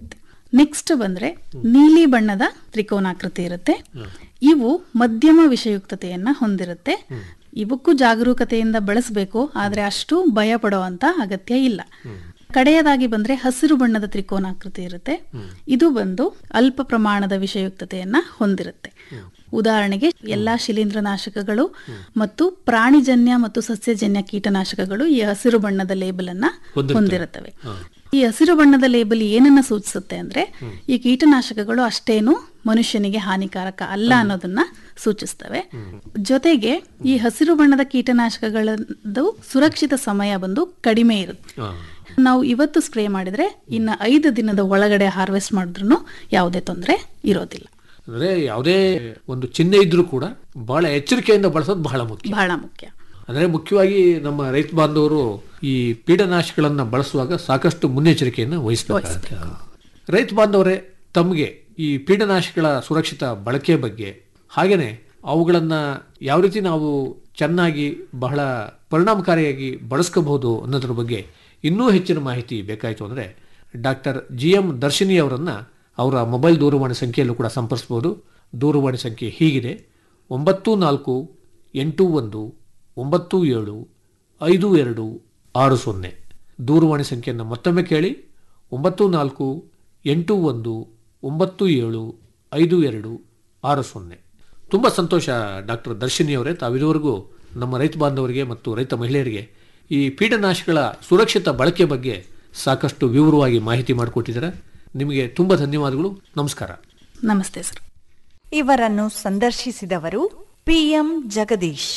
ನೆಕ್ಸ್ಟ್ ಬಂದ್ರೆ ನೀಲಿ ಬಣ್ಣದ ತ್ರಿಕೋನಾಕೃತಿ ಇರುತ್ತೆ ಇವು ಮಧ್ಯಮ ವಿಷಯುಕ್ತತೆಯನ್ನ ಹೊಂದಿರುತ್ತೆ ಇವಕ್ಕೂ ಜಾಗರೂಕತೆಯಿಂದ ಬಳಸಬೇಕು ಆದ್ರೆ ಅಷ್ಟು ಭಯ ಪಡುವಂತ ಅಗತ್ಯ ಇಲ್ಲ ಕಡೆಯದಾಗಿ ಬಂದ್ರೆ ಹಸಿರು ಬಣ್ಣದ ತ್ರಿಕೋನಾಕೃತಿ ಇರುತ್ತೆ ಇದು ಬಂದು ಅಲ್ಪ ಪ್ರಮಾಣದ ವಿಷಯುಕ್ತತೆಯನ್ನ ಹೊಂದಿರುತ್ತೆ ಉದಾಹರಣೆಗೆ ಎಲ್ಲಾ ಶಿಲೀಂಧ್ರನಾಶಕಗಳು ಮತ್ತು ಪ್ರಾಣಿಜನ್ಯ ಮತ್ತು ಸಸ್ಯಜನ್ಯ ಕೀಟನಾಶಕಗಳು ಈ ಹಸಿರು ಬಣ್ಣದ ಲೇಬಲ್ ಅನ್ನ ಹೊಂದಿರುತ್ತವೆ ಈ ಹಸಿರು ಬಣ್ಣದ ಲೇಬಲ್ ಏನನ್ನ ಸೂಚಿಸುತ್ತೆ ಅಂದ್ರೆ ಈ ಕೀಟನಾಶಕಗಳು ಅಷ್ಟೇನು ಮನುಷ್ಯನಿಗೆ ಹಾನಿಕಾರಕ ಅಲ್ಲ ಅನ್ನೋದನ್ನ ಸೂಚಿಸ್ತವೆ ಜೊತೆಗೆ ಈ ಹಸಿರು ಬಣ್ಣದ ಕೀಟನಾಶಕಗಳದ್ದು ಸುರಕ್ಷಿತ ಸಮಯ ಬಂದು ಕಡಿಮೆ ಇರುತ್ತೆ ನಾವು ಇವತ್ತು ಸ್ಪ್ರೇ ಮಾಡಿದ್ರೆ ಇನ್ನ ಐದು ದಿನದ ಒಳಗಡೆ ಹಾರ್ವೆಸ್ಟ್ ಮಾಡಿದ್ರು ಯಾವುದೇ ತೊಂದರೆ ಇರೋದಿಲ್ಲ ಅಂದ್ರೆ ಯಾವುದೇ ಒಂದು ಚಿಹ್ನೆ ಇದ್ರೂ ಕೂಡ ಬಹಳ ಎಚ್ಚರಿಕೆಯಿಂದ ಬಳಸೋದು ಬಹಳ ಮುಖ್ಯ ಬಹಳ ಮುಖ್ಯ ಅಂದ್ರೆ ಮುಖ್ಯವಾಗಿ ನಮ್ಮ ರೈತ ಬಾಂಧವರು ಈ ಪೀಡನಾಶಗಳನ್ನ ಬಳಸುವಾಗ ಸಾಕಷ್ಟು ಮುನ್ನೆಚ್ಚರಿಕೆಯನ್ನು ವಹಿಸಬೇಕಾಗುತ್ತೆ ರೈತ ಬಾಂಧವರೇ ತಮಗೆ ಈ ಪೀಡನಾಶಗಳ ಸುರಕ್ಷಿತ ಬಳಕೆ ಬಗ್ಗೆ ಹಾಗೇನೆ ಅವುಗಳನ್ನ ಯಾವ ರೀತಿ ನಾವು ಚೆನ್ನಾಗಿ ಬಹಳ ಪರಿಣಾಮಕಾರಿಯಾಗಿ ಬಳಸ್ಕೋಬಹುದು ಅನ್ನೋದ್ರ ಬಗ್ಗೆ ಇನ್ನೂ ಹೆಚ್ಚಿನ ಮಾಹಿತಿ ಬೇಕಾಯಿತು ಅಂದ್ರೆ ಡಾಕ್ಟರ್ ಜಿ ಎಂ ದರ್ಶಿನಿ ಅವರನ್ನ ಅವರ ಮೊಬೈಲ್ ದೂರವಾಣಿ ಸಂಖ್ಯೆಯಲ್ಲೂ ಕೂಡ ಸಂಪರ್ಸ್ಬೋದು ದೂರವಾಣಿ ಸಂಖ್ಯೆ ಹೀಗಿದೆ ಒಂಬತ್ತು ನಾಲ್ಕು ಎಂಟು ಒಂದು ಒಂಬತ್ತು ಏಳು ಐದು ಎರಡು ಆರು ಸೊನ್ನೆ ದೂರವಾಣಿ ಸಂಖ್ಯೆಯನ್ನು ಮತ್ತೊಮ್ಮೆ ಕೇಳಿ ಒಂಬತ್ತು ನಾಲ್ಕು ಎಂಟು ಒಂದು ಒಂಬತ್ತು ಏಳು ಐದು ಎರಡು ಆರು ಸೊನ್ನೆ ತುಂಬ ಸಂತೋಷ ಡಾಕ್ಟರ್ ದರ್ಶಿನಿ ಅವರೇ ತಾವಿದುವರೆಗೂ ನಮ್ಮ ರೈತ ಬಾಂಧವರಿಗೆ ಮತ್ತು ರೈತ ಮಹಿಳೆಯರಿಗೆ ಈ ಪೀಡನಾಶಕಗಳ ಸುರಕ್ಷಿತ ಬಳಕೆ ಬಗ್ಗೆ ಸಾಕಷ್ಟು ವಿವರವಾಗಿ ಮಾಹಿತಿ ಮಾಡಿಕೊಟ್ಟಿದ್ದಾರೆ ನಿಮಗೆ ತುಂಬ ಧನ್ಯವಾದಗಳು ನಮಸ್ಕಾರ ನಮಸ್ತೆ ಸರ್ ಇವರನ್ನು ಸಂದರ್ಶಿಸಿದವರು ಪಿಎಂ ಜಗದೀಶ್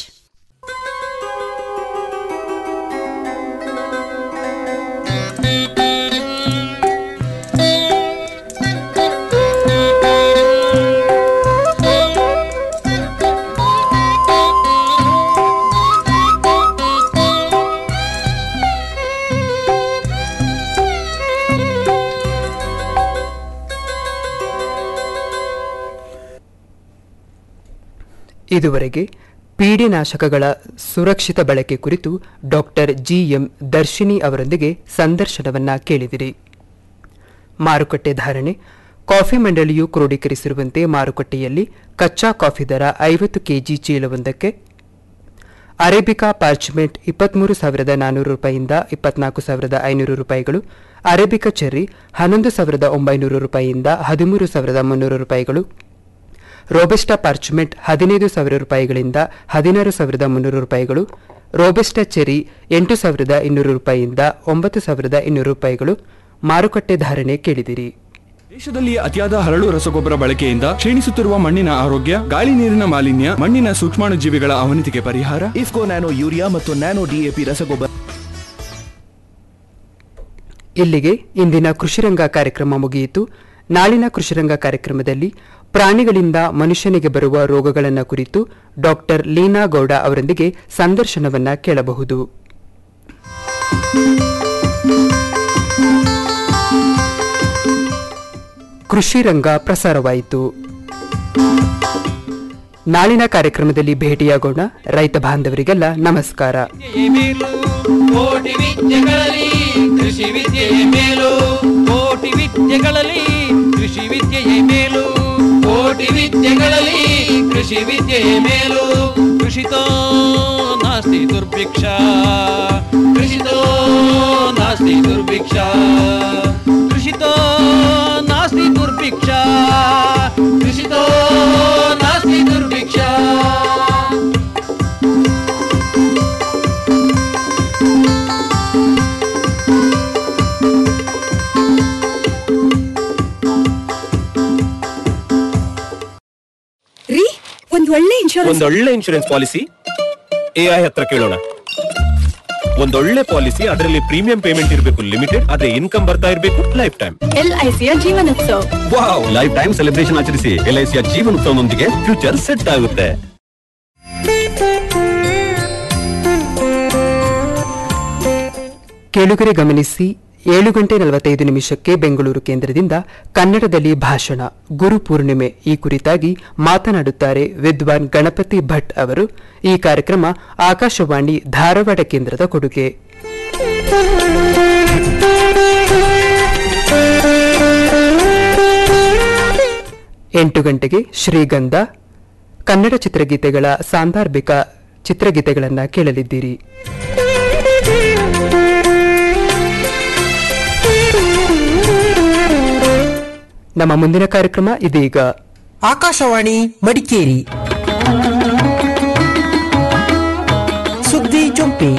ಇದುವರೆಗೆ ಪೀಡಿನಾಶಕಗಳ ಸುರಕ್ಷಿತ ಬಳಕೆ ಕುರಿತು ಡಾಕ್ಟರ್ ಜಿ ಎಂ ದರ್ಶಿನಿ ಅವರೊಂದಿಗೆ ಸಂದರ್ಶನವನ್ನ ಕೇಳಿದಿರಿ ಮಾರುಕಟ್ಟೆ ಧಾರಣೆ ಕಾಫಿ ಮಂಡಳಿಯು ಕ್ರೋಢೀಕರಿಸಿರುವಂತೆ ಮಾರುಕಟ್ಟೆಯಲ್ಲಿ ಕಚ್ಚಾ ಕಾಫಿ ದರ ಐವತ್ತು ಕೆಜಿ ಚೀಲವೊಂದಕ್ಕೆ ಅರೇಬಿಕಾ ಪಾರ್ಚ್ಮೆಂಟ್ ಇಪ್ಪತ್ತ್ಮೂರು ಸಾವಿರದ ನಾನ್ನೂರು ರೂಪಾಯಿಯಿಂದ ಇಪ್ಪತ್ನಾಲ್ಕು ಸಾವಿರದ ಐನೂರು ರೂಪಾಯಿಗಳು ಅರೇಬಿಕಾ ಚೆರ್ರಿ ಹನ್ನೊಂದು ಸಾವಿರದ ಒಂಬೈನೂರು ರೂಪಾಯಿಯಿಂದ ಹದಿಮೂರು ಸಾವಿರದ ಮುನ್ನೂರು ರೂಪಾಯಿಗಳು ರೋಬೆಸ್ಟಾ ಪಾರ್ಚ್ಮೆಂಟ್ ಹದಿನೈದು ಸಾವಿರ ರೂಪಾಯಿಗಳಿಂದ ಹದಿನಾರು ಸಾವಿರದ ಮುನ್ನೂರು ರೂಪಾಯಿಗಳು ರೋಬೆಸ್ಟಾ ಚೆರಿ ಎಂಟು ಸಾವಿರದ ಇನ್ನೂರು ರೂಪಾಯಿಯಿಂದ ಒಂಬತ್ತು ಸಾವಿರದ ಇನ್ನೂರು ರೂಪಾಯಿಗಳು ಮಾರುಕಟ್ಟೆ ಧಾರಣೆ ಕೇಳಿದಿರಿ ದೇಶದಲ್ಲಿ ಅತಿಯಾದ ಹರಳು ರಸಗೊಬ್ಬರ ಬಳಕೆಯಿಂದ ಕ್ಷೀಣಿಸುತ್ತಿರುವ ಮಣ್ಣಿನ ಆರೋಗ್ಯ ಗಾಳಿ ನೀರಿನ ಮಾಲಿನ್ಯ ಮಣ್ಣಿನ ಸೂಕ್ಷ್ಮಾಣುಜೀವಿಗಳ ಅವನತಿಗೆ ಪರಿಹಾರ ಇಫ್ಕೋ ನ್ಯಾನೋ ಯೂರಿಯಾ ಮತ್ತು ನ್ಯಾನೋ ಡಿಎಪಿ ರಸಗೊಬ್ಬರ ಇಲ್ಲಿಗೆ ಇಂದಿನ ಕೃಷಿರಂಗ ಕಾರ್ಯಕ್ರಮ ಮುಗಿಯಿತು ನಾಳಿನ ಕೃಷಿರಂಗ ಕಾರ್ಯಕ್ರಮದಲ್ಲಿ ಪ್ರಾಣಿಗಳಿಂದ ಮನುಷ್ಯನಿಗೆ ಬರುವ ರೋಗಗಳನ್ನು ಕುರಿತು ಡಾಕ್ಟರ್ ಲೀನಾ ಗೌಡ ಅವರೊಂದಿಗೆ ಸಂದರ್ಶನವನ್ನ ಕೇಳಬಹುದು ಕೃಷಿ ರಂಗ ಪ್ರಸಾರವಾಯಿತು ನಾಳಿನ ಕಾರ್ಯಕ್ರಮದಲ್ಲಿ ಭೇಟಿಯಾಗೋಣ ರೈತ ಬಾಂಧವರಿಗೆಲ್ಲ ನಮಸ್ಕಾರ ಕೋಟಿ ವಿದ್ಯೆಗಳಲ್ಲಿ ಕೃಷಿ ವಿದ್ಯೆಯೇ ಮೇಲು ಕೋಟಿ ವಿದ್ಯೆಗಳಲ್ಲಿ ಕೃಷಿ ವಿದ್ಯೆಯೇ ಮೇಲು ಕೋಟಿ ವಿದ್ಯೆಗಳಲ್ಲಿ ಕೃಷಿ ವಿದ್ಯೆಯೇ ಮೇಲು ಕೃಷಿತೋ ನಾಸ್ತಿ ದುರ್ಭಿಕ್ಷ ಕೃಷಿತೋ ನಾಸ್ತಿ ದುರ್ಭಿಕ್ಷ ಕೃಷಿತೋ ನಾಸ್ತಿ ದುರ್ಭಿಕ್ಷ ಕೃಷಿತೋ ನಾಸ್ತಿ ದುರ್ಭಿಕ್ಷ ರೀ ಒಂದ್ ಒಳ್ಳೆ ಇನ್ಶೂರೆನ್ಸ್ ಒಂದೊಳ್ಳೆ ಇನ್ಶೂರೆನ್ಸ್ ಪಾಲಿಸಿ ಎಐ ಹತ್ರ ಕೇಳೋಣ ಒಂದೊಳ್ಳೆ ಪಾಲಿಸಿ ಅದರಲ್ಲಿ ಪ್ರೀಮಿಯಂ ಪೇಮೆಂಟ್ ಇರಬೇಕು ಲಿಮಿಟೆಡ್ ಆದ್ರೆ ಇನ್ಕಮ್ ಬರ್ತಾ ಇರಬೇಕು ಲೈಫ್ ಟೈಮ್ ಎಲ್ಐಸಿಯ ಜೀವನೋತ್ಸವ ವಾವ್ ಲೈಫ್ ಟೈಮ್ ಸೆಲೆಬ್ರೇಷನ್ ಆಚರಿಸಿ ಎಲ್ಐಸಿಯ ಜೀವನೋತ್ಸವದೊಂದಿಗೆ ಫ್ಯೂಚರ್ ಸೆಟ್ ಆಗುತ್ತೆ ಕೇಳುಗರೆ ಗಮನಿಸಿ ಏಳು ಗಂಟೆ ನಲವತ್ತೈದು ನಿಮಿಷಕ್ಕೆ ಬೆಂಗಳೂರು ಕೇಂದ್ರದಿಂದ ಕನ್ನಡದಲ್ಲಿ ಭಾಷಣ ಗುರು ಪೂರ್ಣಿಮೆ ಈ ಕುರಿತಾಗಿ ಮಾತನಾಡುತ್ತಾರೆ ವಿದ್ವಾನ್ ಗಣಪತಿ ಭಟ್ ಅವರು ಈ ಕಾರ್ಯಕ್ರಮ ಆಕಾಶವಾಣಿ ಧಾರವಾಡ ಕೇಂದ್ರದ ಕೊಡುಗೆ ಎಂಟು ಗಂಟೆಗೆ ಶ್ರೀಗಂಧ ಕನ್ನಡ ಚಿತ್ರಗೀತೆಗಳ ಸಾಂದರ್ಭಿಕ ಚಿತ್ರಗೀತೆಗಳನ್ನು ಕೇಳಲಿದ್ದೀರಿ ನಮ್ಮ ಮುಂದಿನ ಕಾರ್ಯಕ್ರಮ ಇದೀಗ ಆಕಾಶವಾಣಿ ಮಡಿಕೇರಿ ಸುದ್ದಿ ಜೊಂಪಿ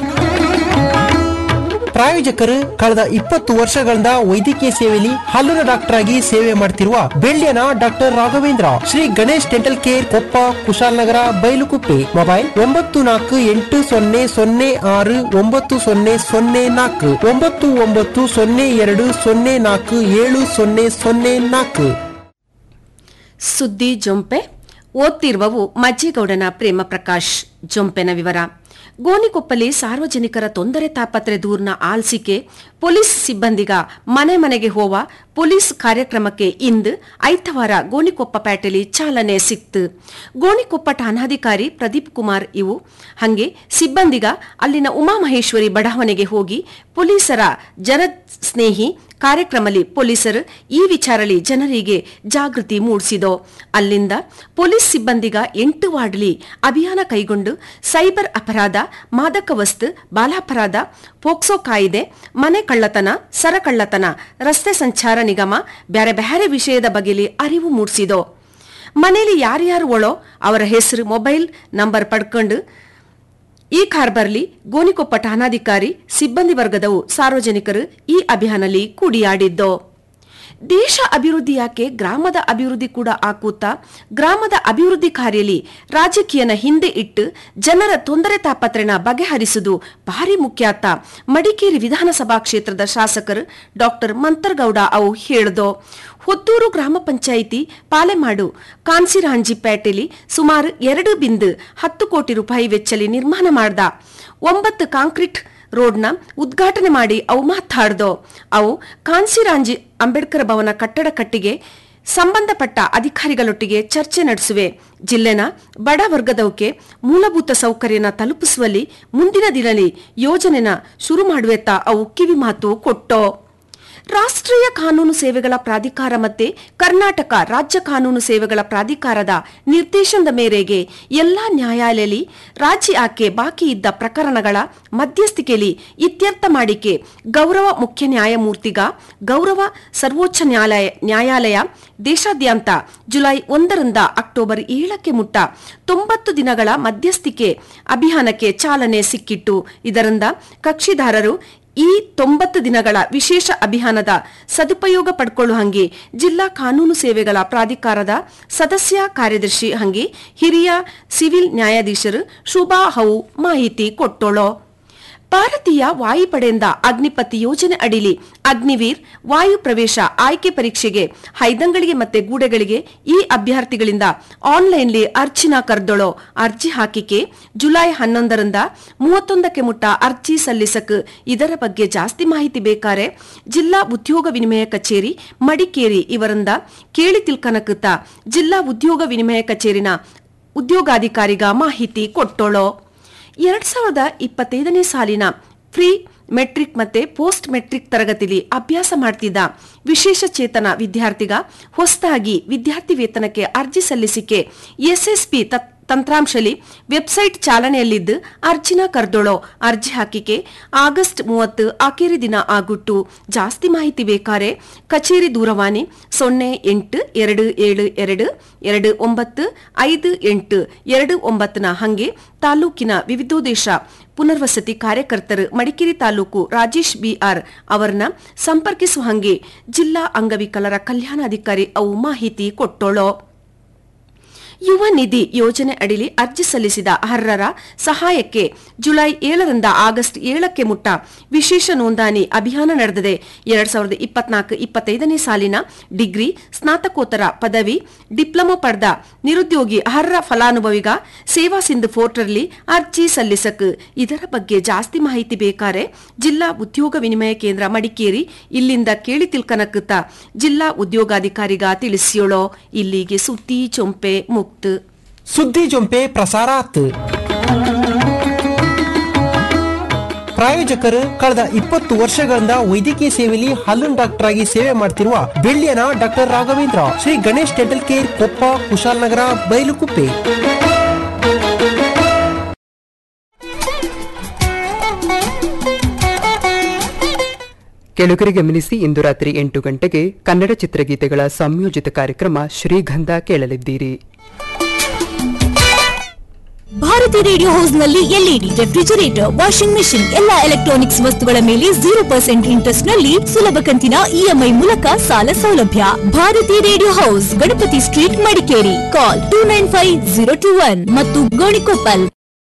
ಪ್ರಾಯೋಜಕರು ಕಳೆದ ಇಪ್ಪತ್ತು ವರ್ಷಗಳಿಂದ ವೈದ್ಯಕೀಯ ಸೇವೆಯಲ್ಲಿ ಹಲ್ಲುನ ಡಾಕ್ಟರ್ ಆಗಿ ಸೇವೆ ಮಾಡ್ತಿರುವ ಬೆಳ್ಳಿಯನ doctor Raghavendra Shri Ganesh dental care Koppa Kushalnagar Bylakuppe mobile ಒಂಬತ್ತು ನಾಲ್ಕು ಎಂಟು ಸೊನ್ನೆ ಸೊನ್ನೆ ಆರು ಒಂಬತ್ತು ಸೊನ್ನೆ ಸೊನ್ನೆ ನಾಲ್ಕು ಒಂಬತ್ತು ಒಂಬತ್ತು ಸೊನ್ನೆ ಎರಡು ಸೊನ್ನೆ ನಾಲ್ಕು ಏಳು ಸೊನ್ನೆ ಸೊನ್ನೆ ನಾಲ್ಕು ಸುದ್ದಿ ಜೊಂಪೆ ಓದ್ತಿರುವವು ಮಜ್ಜೇಗೌಡನ ಪ್ರೇಮ ಪ್ರಕಾಶ್ ಜೊಂಪೆನ ವಿವರ ಗೋನಿಕೊಪ್ಪಲಿ ಸಾರ್ವಜನಿಕರ ತೊಂದರೆ ತಾಪತ್ರೆ ದೂರ್ನ ಆಲ್ಸಿಕೆ ಪೊಲೀಸ್ ಸಿಬ್ಬಂದಿಗ ಮನೆ ಮನೆಗೆ ಹೋವ ಪೊಲೀಸ್ ಕಾರ್ಯಕ್ರಮಕ್ಕೆ ಇಂದು ಐತವಾರ ಗೋಣಿಕೊಪ್ಪ ಪೇಟೆಲಿ ಚಾಲನೆ ಸಿಕ್ತು ಗೋಣಿಕೊಪ್ಪ ಠಾಣಾಧಿಕಾರಿ ಪ್ರದೀಪ್ ಕುಮಾರ್ ಇವು ಹಂಗೆ ಸಿಬ್ಬಂದಿಗ ಅಲ್ಲಿನ ಉಮಾಮಹೇಶ್ವರಿ ಬಡಾವಣೆಗೆ ಹೋಗಿ ಪೊಲೀಸರ ಜನ ಸ್ನೇಹಿ ಕಾರ್ಯಕ್ರಮದಲ್ಲಿ ಪೊಲೀಸರು ಈ ವಿಚಾರಲಿ ಜನರಿಗೆ ಜಾಗೃತಿ ಮೂಡಿಸಿದೋ ಅಲ್ಲಿಂದ ಪೊಲೀಸ್ ಸಿಬ್ಬಂದಿಗ ಎಂಟು ವಾರ್ಡ್ಲಿ ಅಭಿಯಾನ ಕೈಗೊಂಡು ಸೈಬರ್ ಅಪರಾಧ ಮಾದಕ ವಸ್ತು ಬಾಲಾಪರಾಧ ಪೋಕ್ಸೋ ಕಾಯಿದೆ ಮನೆ ಕಳ್ಳತನ ಸರ ಕಳ್ಳತನ ರಸ್ತೆ ಸಂಚಾರ ನಿಗಮ ಬ್ಯಾರೆ ಬ್ಯಾರೆ ವಿಷಯದ ಬಗೆಲಿ ಅರಿವು ಮೂಡಿಸಿದೋ ಮನೆಯಲ್ಲಿ ಯಾರ್ಯಾರು ಒಳೋ ಅವರ ಹೆಸರು ಮೊಬೈಲ್ ನಂಬರ್ ಪಡ್ಕೊಂಡು ಈ ಕಾರ್ಬರ್ಲಿ ಗೋನಿಕೊಪ್ಪ ಠಾಣಾಧಿಕಾರಿ ಸಿಬ್ಬಂದಿ ವರ್ಗದವು ಸಾರ್ವಜನಿಕರು ಈ ಅಭಿಯಾನದಲ್ಲಿ ಕೂಡಿಯಾಡಿದ್ದೋ ದೇಶ ಅಭಿವೃದ್ಧಿ ಯಾಕೆ ಗ್ರಾಮದ ಅಭಿವೃದ್ಧಿ ಕೂಡ ಆಕೂತ ಗ್ರಾಮದ ಅಭಿವೃದ್ಧಿ ಕಾರ್ಯಲಿ ರಾಜಕೀಯನ ಹಿಂದೆ ಇಟ್ಟು ಜನರ ತೊಂದರೆ ತಾಪತ್ರೆನ ಬಗೆಹರಿಸುವುದು ಭಾರಿ ಮುಖ್ಯ ಆತ ಮಡಿಕೇರಿ ವಿಧಾನಸಭಾ ಕ್ಷೇತ್ರದ ಶಾಸಕರು ಡಾಕ್ಟರ್ ಮಂತರ್ಗೌಡ ಅವು ಹೇಳ್ದೋ ಹೊತ್ತೂರು ಗ್ರಾಮ ಪಂಚಾಯಿತಿ ಪಾಲೆಮಾಡು ಕಾನ್ಸಿರಾಂಜಿ ಪೇಟೆಲಿ ಸುಮಾರು ಎರಡು ಬಿಂದು ಹತ್ತು ಕೋಟಿ ರೂಪಾಯಿ ವೆಚ್ಚಲಿ ನಿರ್ಮಾಣ ಮಾಡ್ದ ಒಂಬತ್ತು ಕಾಂಕ್ರೀಟ್ ರೋಡ್ನ ಉದ್ಘಾಟನೆ ಮಾಡಿ ಅವು ಮಾತಾಡ್ದೋ ಅವು ಕಾನ್ಸಿರಾಂಜಿ ಅಂಬೇಡ್ಕರ್ ಭವನ ಕಟ್ಟಡ ಕಟ್ಟಿಗೆ ಸಂಬಂಧಪಟ್ಟ ಅಧಿಕಾರಿಗಳೊಟ್ಟಿಗೆ ಚರ್ಚೆ ನಡೆಸುವೆ ಜಿಲ್ಲೆನ ಬಡ ವರ್ಗದವಕ್ಕೆ ಮೂಲಭೂತ ಸೌಕರ್ಯನ ತಲುಪಿಸುವಲ್ಲಿ ಮುಂದಿನ ದಿನಲಿ ಯೋಜನೆನ ಶುರು ಮಾಡುವೆತ್ತ ಅವು ಕಿವಿ ಮಾತು ಕೊಟ್ಟೋ ರಾಷ್ಟ್ರೀಯ ಕಾನೂನು ಸೇವೆಗಳ ಪ್ರಾಧಿಕಾರ ಮತ್ತೆ ಕರ್ನಾಟಕ ರಾಜ್ಯ ಕಾನೂನು ಸೇವೆಗಳ ಪ್ರಾಧಿಕಾರದ ನಿರ್ದೇಶನದ ಮೇರೆಗೆ ಎಲ್ಲಾ ನ್ಯಾಯಾಲಯಲಿ ರಾಜಿ ಆಕೆ ಬಾಕಿ ಇದ್ದ ಪ್ರಕರಣಗಳ ಮಧ್ಯಸ್ಥಿಕೆಯಲ್ಲಿ ಇತ್ಯರ್ಥ ಮಾಡಿಕೆ ಗೌರವ ಮುಖ್ಯ ನ್ಯಾಯಮೂರ್ತಿಗ ಗೌರವ ಸರ್ವೋಚ್ಚ ನ್ಯಾಯಾಲಯ ನ್ಯಾಯಾಲಯ ದೇಶಾದ್ಯಂತ ಜುಲೈ ಒಂದರಿಂದ ಅಕ್ಟೋಬರ್ ಏಳಕ್ಕೆ ಮುಟ್ಟ ತೊಂಬತ್ತು ದಿನಗಳ ಮಧ್ಯಸ್ಥಿಕೆ ಅಭಿಯಾನಕ್ಕೆ ಚಾಲನೆ ಸಿಕ್ಕಿಟ್ಟು ಇದರಿಂದ ಕಕ್ಷಿದಾರರು ಈ ತೊಂಬತ್ತು ದಿನಗಳ ವಿಶೇಷ ಅಭಿಯಾನದ ಸದುಪಯೋಗ ಪಡ್ಕೊಳ್ಳು ಹಂಗೆ ಜಿಲ್ಲಾ ಕಾನೂನು ಸೇವೆಗಳ ಪ್ರಾಧಿಕಾರದ ಸದಸ್ಯ ಕಾರ್ಯದರ್ಶಿ ಹಂಗೆ ಹಿರಿಯ ಸಿವಿಲ್ ನ್ಯಾಯಾಧೀಶರು ಶುಭಾ ಹೌ ಮಾಹಿತಿ ಕೊಟ್ಟೋಳೋ ಭಾರತೀಯ ವಾಯುಪಡೆಯಿಂದ ಅಗ್ನಿಪಥಿ ಯೋಜನೆ ಅಡಿಲಿ ಅಗ್ನಿವೀರ್ ವಾಯು ಪ್ರವೇಶ ಆಯ್ಕೆ ಪರೀಕ್ಷೆಗೆ ಹೈದಂಗಳಿಗೆ ಮತ್ತೆ ಗೂಡೆಗಳಿಗೆ ಈ ಅಭ್ಯರ್ಥಿಗಳಿಂದ ಆನ್ಲೈನ್ಲಿ ಅರ್ಜಿನ ಕರ್ದೊಳೋ ಅರ್ಜಿ ಹಾಕಿಕೆ ಜುಲೈ ಹನ್ನೊಂದರಿಂದ ಮೂವತ್ತೊಂದಕ್ಕೆ ಮುಟ್ಟ ಅರ್ಜಿ ಸಲ್ಲಿಸಕ್ ಇದರ ಬಗ್ಗೆ ಜಾಸ್ತಿ ಮಾಹಿತಿ ಬೇಕಾರೆ ಜಿಲ್ಲಾ ಉದ್ಯೋಗ ವಿನಿಮಯ ಕಚೇರಿ ಮಡಿಕೇರಿ ಇವರಿಂದ ಕೇಳಿ ತಿಳ್ಕನಕುತ್ತ ಜಿಲ್ಲಾ ಉದ್ಯೋಗ ವಿನಿಮಯ ಕಚೇರಿನ ಉದ್ಯೋಗಾಧಿಕಾರಿಗ ಮಾಹಿತಿ ಕೊಟ್ಟೋಳೋ ಎರಡ್ ಸಾವಿರದ ಇಪ್ಪತ್ತೈದನೇ ಸಾಲಿನ ಫ್ರೀ ಮೆಟ್ರಿಕ್ ಮತ್ತೆ ಪೋಸ್ಟ್ ಮೆಟ್ರಿಕ್ ತರಗತಿಲಿ ಅಭ್ಯಾಸ ಮಾಡ್ತಿದ್ದ ವಿಶೇಷ ಚೇತನ ವಿದ್ಯಾರ್ಥಿಗ ಹೊಸದಾಗಿ ವಿದ್ಯಾರ್ಥಿ ವೇತನಕ್ಕೆ ಅರ್ಜಿ ಸಲ್ಲಿಸಿಕೆ ಎಸ್ಎಸ್ಪಿ ತಂತ್ರಾಂಶಲಿ ವೆಬ್ಸೈಟ್ ಚಾಲನೆಯಲ್ಲಿದ್ದು ಅರ್ಜಿನ ಕರ್ದೊಳೋ ಅರ್ಜಿ ಹಾಕಿಕೆ ಆಗಸ್ಟ್ ಮೂವತ್ತು ಆಖೇರಿ ದಿನ ಆಗುಟ್ಟು ಜಾಸ್ತಿ ಮಾಹಿತಿ ಬೇಕಾರೆ ಕಚೇರಿ ದೂರವಾಣಿ ಸೊನ್ನೆ ಎಂಟು ಎರಡು ಏಳು ಎರಡು ಎರಡು ಒಂಬತ್ತು ಐದು ಎಂಟು ಎರಡು ಒಂಬತ್ತನ ಹಂಗೆ ತಾಲೂಕಿನ ವಿವಿಧೋದ್ದೇಶ ಪುನರ್ವಸತಿ ಕಾರ್ಯಕರ್ತರು ಮಡಿಕೇರಿ ತಾಲೂಕು ರಾಜೇಶ್ ಬಿಆರ್ ಅವರನ್ನ ಸಂಪರ್ಕಿಸುವ ಹಂಗೆ ಜಿಲ್ಲಾ ಅಂಗವಿಕಲರ ಕಲ್ಯಾಣಾಧಿಕಾರಿ ಅವು ಮಾಹಿತಿ ಕೊಟ್ಟೋಳೋ ಯುವ ನಿಧಿ ಯೋಜನೆ ಅಡಿಲಿ ಅರ್ಜಿ ಸಲ್ಲಿಸಿದ ಅರ್ಹರ ಸಹಾಯಕ್ಕೆ ಜುಲೈ ಏಳರಿಂದ ಆಗಸ್ಟ್ ಏಳಕ್ಕೆ ಮುಟ್ಟ ವಿಶೇಷ ನೋಂದಣಿ ಅಭಿಯಾನ ನಡೆದಿದೆ ಎರಡ್ ಸಾವಿರದ ಇಪ್ಪತ್ನಾಲ್ಕು ಇಪ್ಪತ್ತೈದನೇ ಸಾಲಿನ ಡಿಗ್ರಿ ಸ್ನಾತಕೋತ್ತರ ಪದವಿ ಡಿಪ್ಲೊಮಾ ಪಡೆದ ನಿರುದ್ಯೋಗಿ ಅರ್ಹ ಫಲಾನುಭವಿಗ ಸೇವಾ ಸಿಂಧು ಪೋರ್ಟರ್ಲಿ ಅರ್ಜಿ ಸಲ್ಲಿಸಕ್ ಇದರ ಬಗ್ಗೆ ಜಾಸ್ತಿ ಮಾಹಿತಿ ಬೇಕಾರೆ ಜಿಲ್ಲಾ ಉದ್ಯೋಗ ವಿನಿಮಯ ಕೇಂದ್ರ ಮಡಿಕೇರಿ ಇಲ್ಲಿಂದ ಕೇಳಿ ತಿಳ್ಕನಕುತ್ತ ಜಿಲ್ಲಾ ಉದ್ಯೋಗಾಧಿಕಾರಿಗ ತಿಳಿಸಿಯೋಳೋ ಇಲ್ಲಿಗೆ ಸುದ್ದಿ ಚೊಂಪೆ ಮುಕ್ತ ಸುದ್ದಿ ಜೊಂಪೆ ಪ್ರಸಾರ ಆತು ಪ್ರಾಯೋಜಕರು ಕಳೆದ ಇಪ್ಪತ್ತು ವರ್ಷಗಳಿಂದ ವೈದ್ಯಕೀಯ ಸೇವೆಯಲ್ಲಿ ಹಲ್ಲುನ್ ಡಾಕ್ಟರ್ ಆಗಿ ಸೇವೆ ಮಾಡ್ತಿರುವ ಬೆಳ್ಳಿಯನ doctor Raghavendra Shri Ganesh dental care Koppa Kushalnagar Bylakuppe ಕೆಳಗರೆ ಗಮನಿಸಿ ಇಂದು ರಾತ್ರಿ ಎಂಟು ಗಂಟೆಗೆ ಕನ್ನಡ ಚಿತ್ರಗೀತೆಗಳ ಸಂಯೋಜಿತ ಕಾರ್ಯಕ್ರಮ ಶ್ರೀಗಂಧ ಕೇಳಲಿದ್ದೀರಿ ಭಾರತಿ ರೇಡಿಯೋ ಹೌಸ್ ನಲ್ಲಿ ಎಲ್ಇಡಿ ರೆಫ್ರಿಜರೇಟರ್ ವಾಷಿಂಗ್ ಮೆಷಿನ್ ಎಲ್ಲಾ ಎಲೆಕ್ಟ್ರಾನಿಕ್ಸ್ ವಸ್ತುಗಳ ಮೇಲೆ ಜೀರೋ ಪರ್ಸೆಂಟ್ ಇಂಟ್ರೆಸ್ಟ್ ನಲ್ಲಿ ಸುಲಭ ಕಂತಿನ ಇಎಂಐ ಮೂಲಕ ಸಾಲ ಸೌಲಭ್ಯ Bharati radio house Ganapati street Madikeri call two nine five zero two one ಮತ್ತು ಗೋಣಿಕೊಪ್ಪಲ್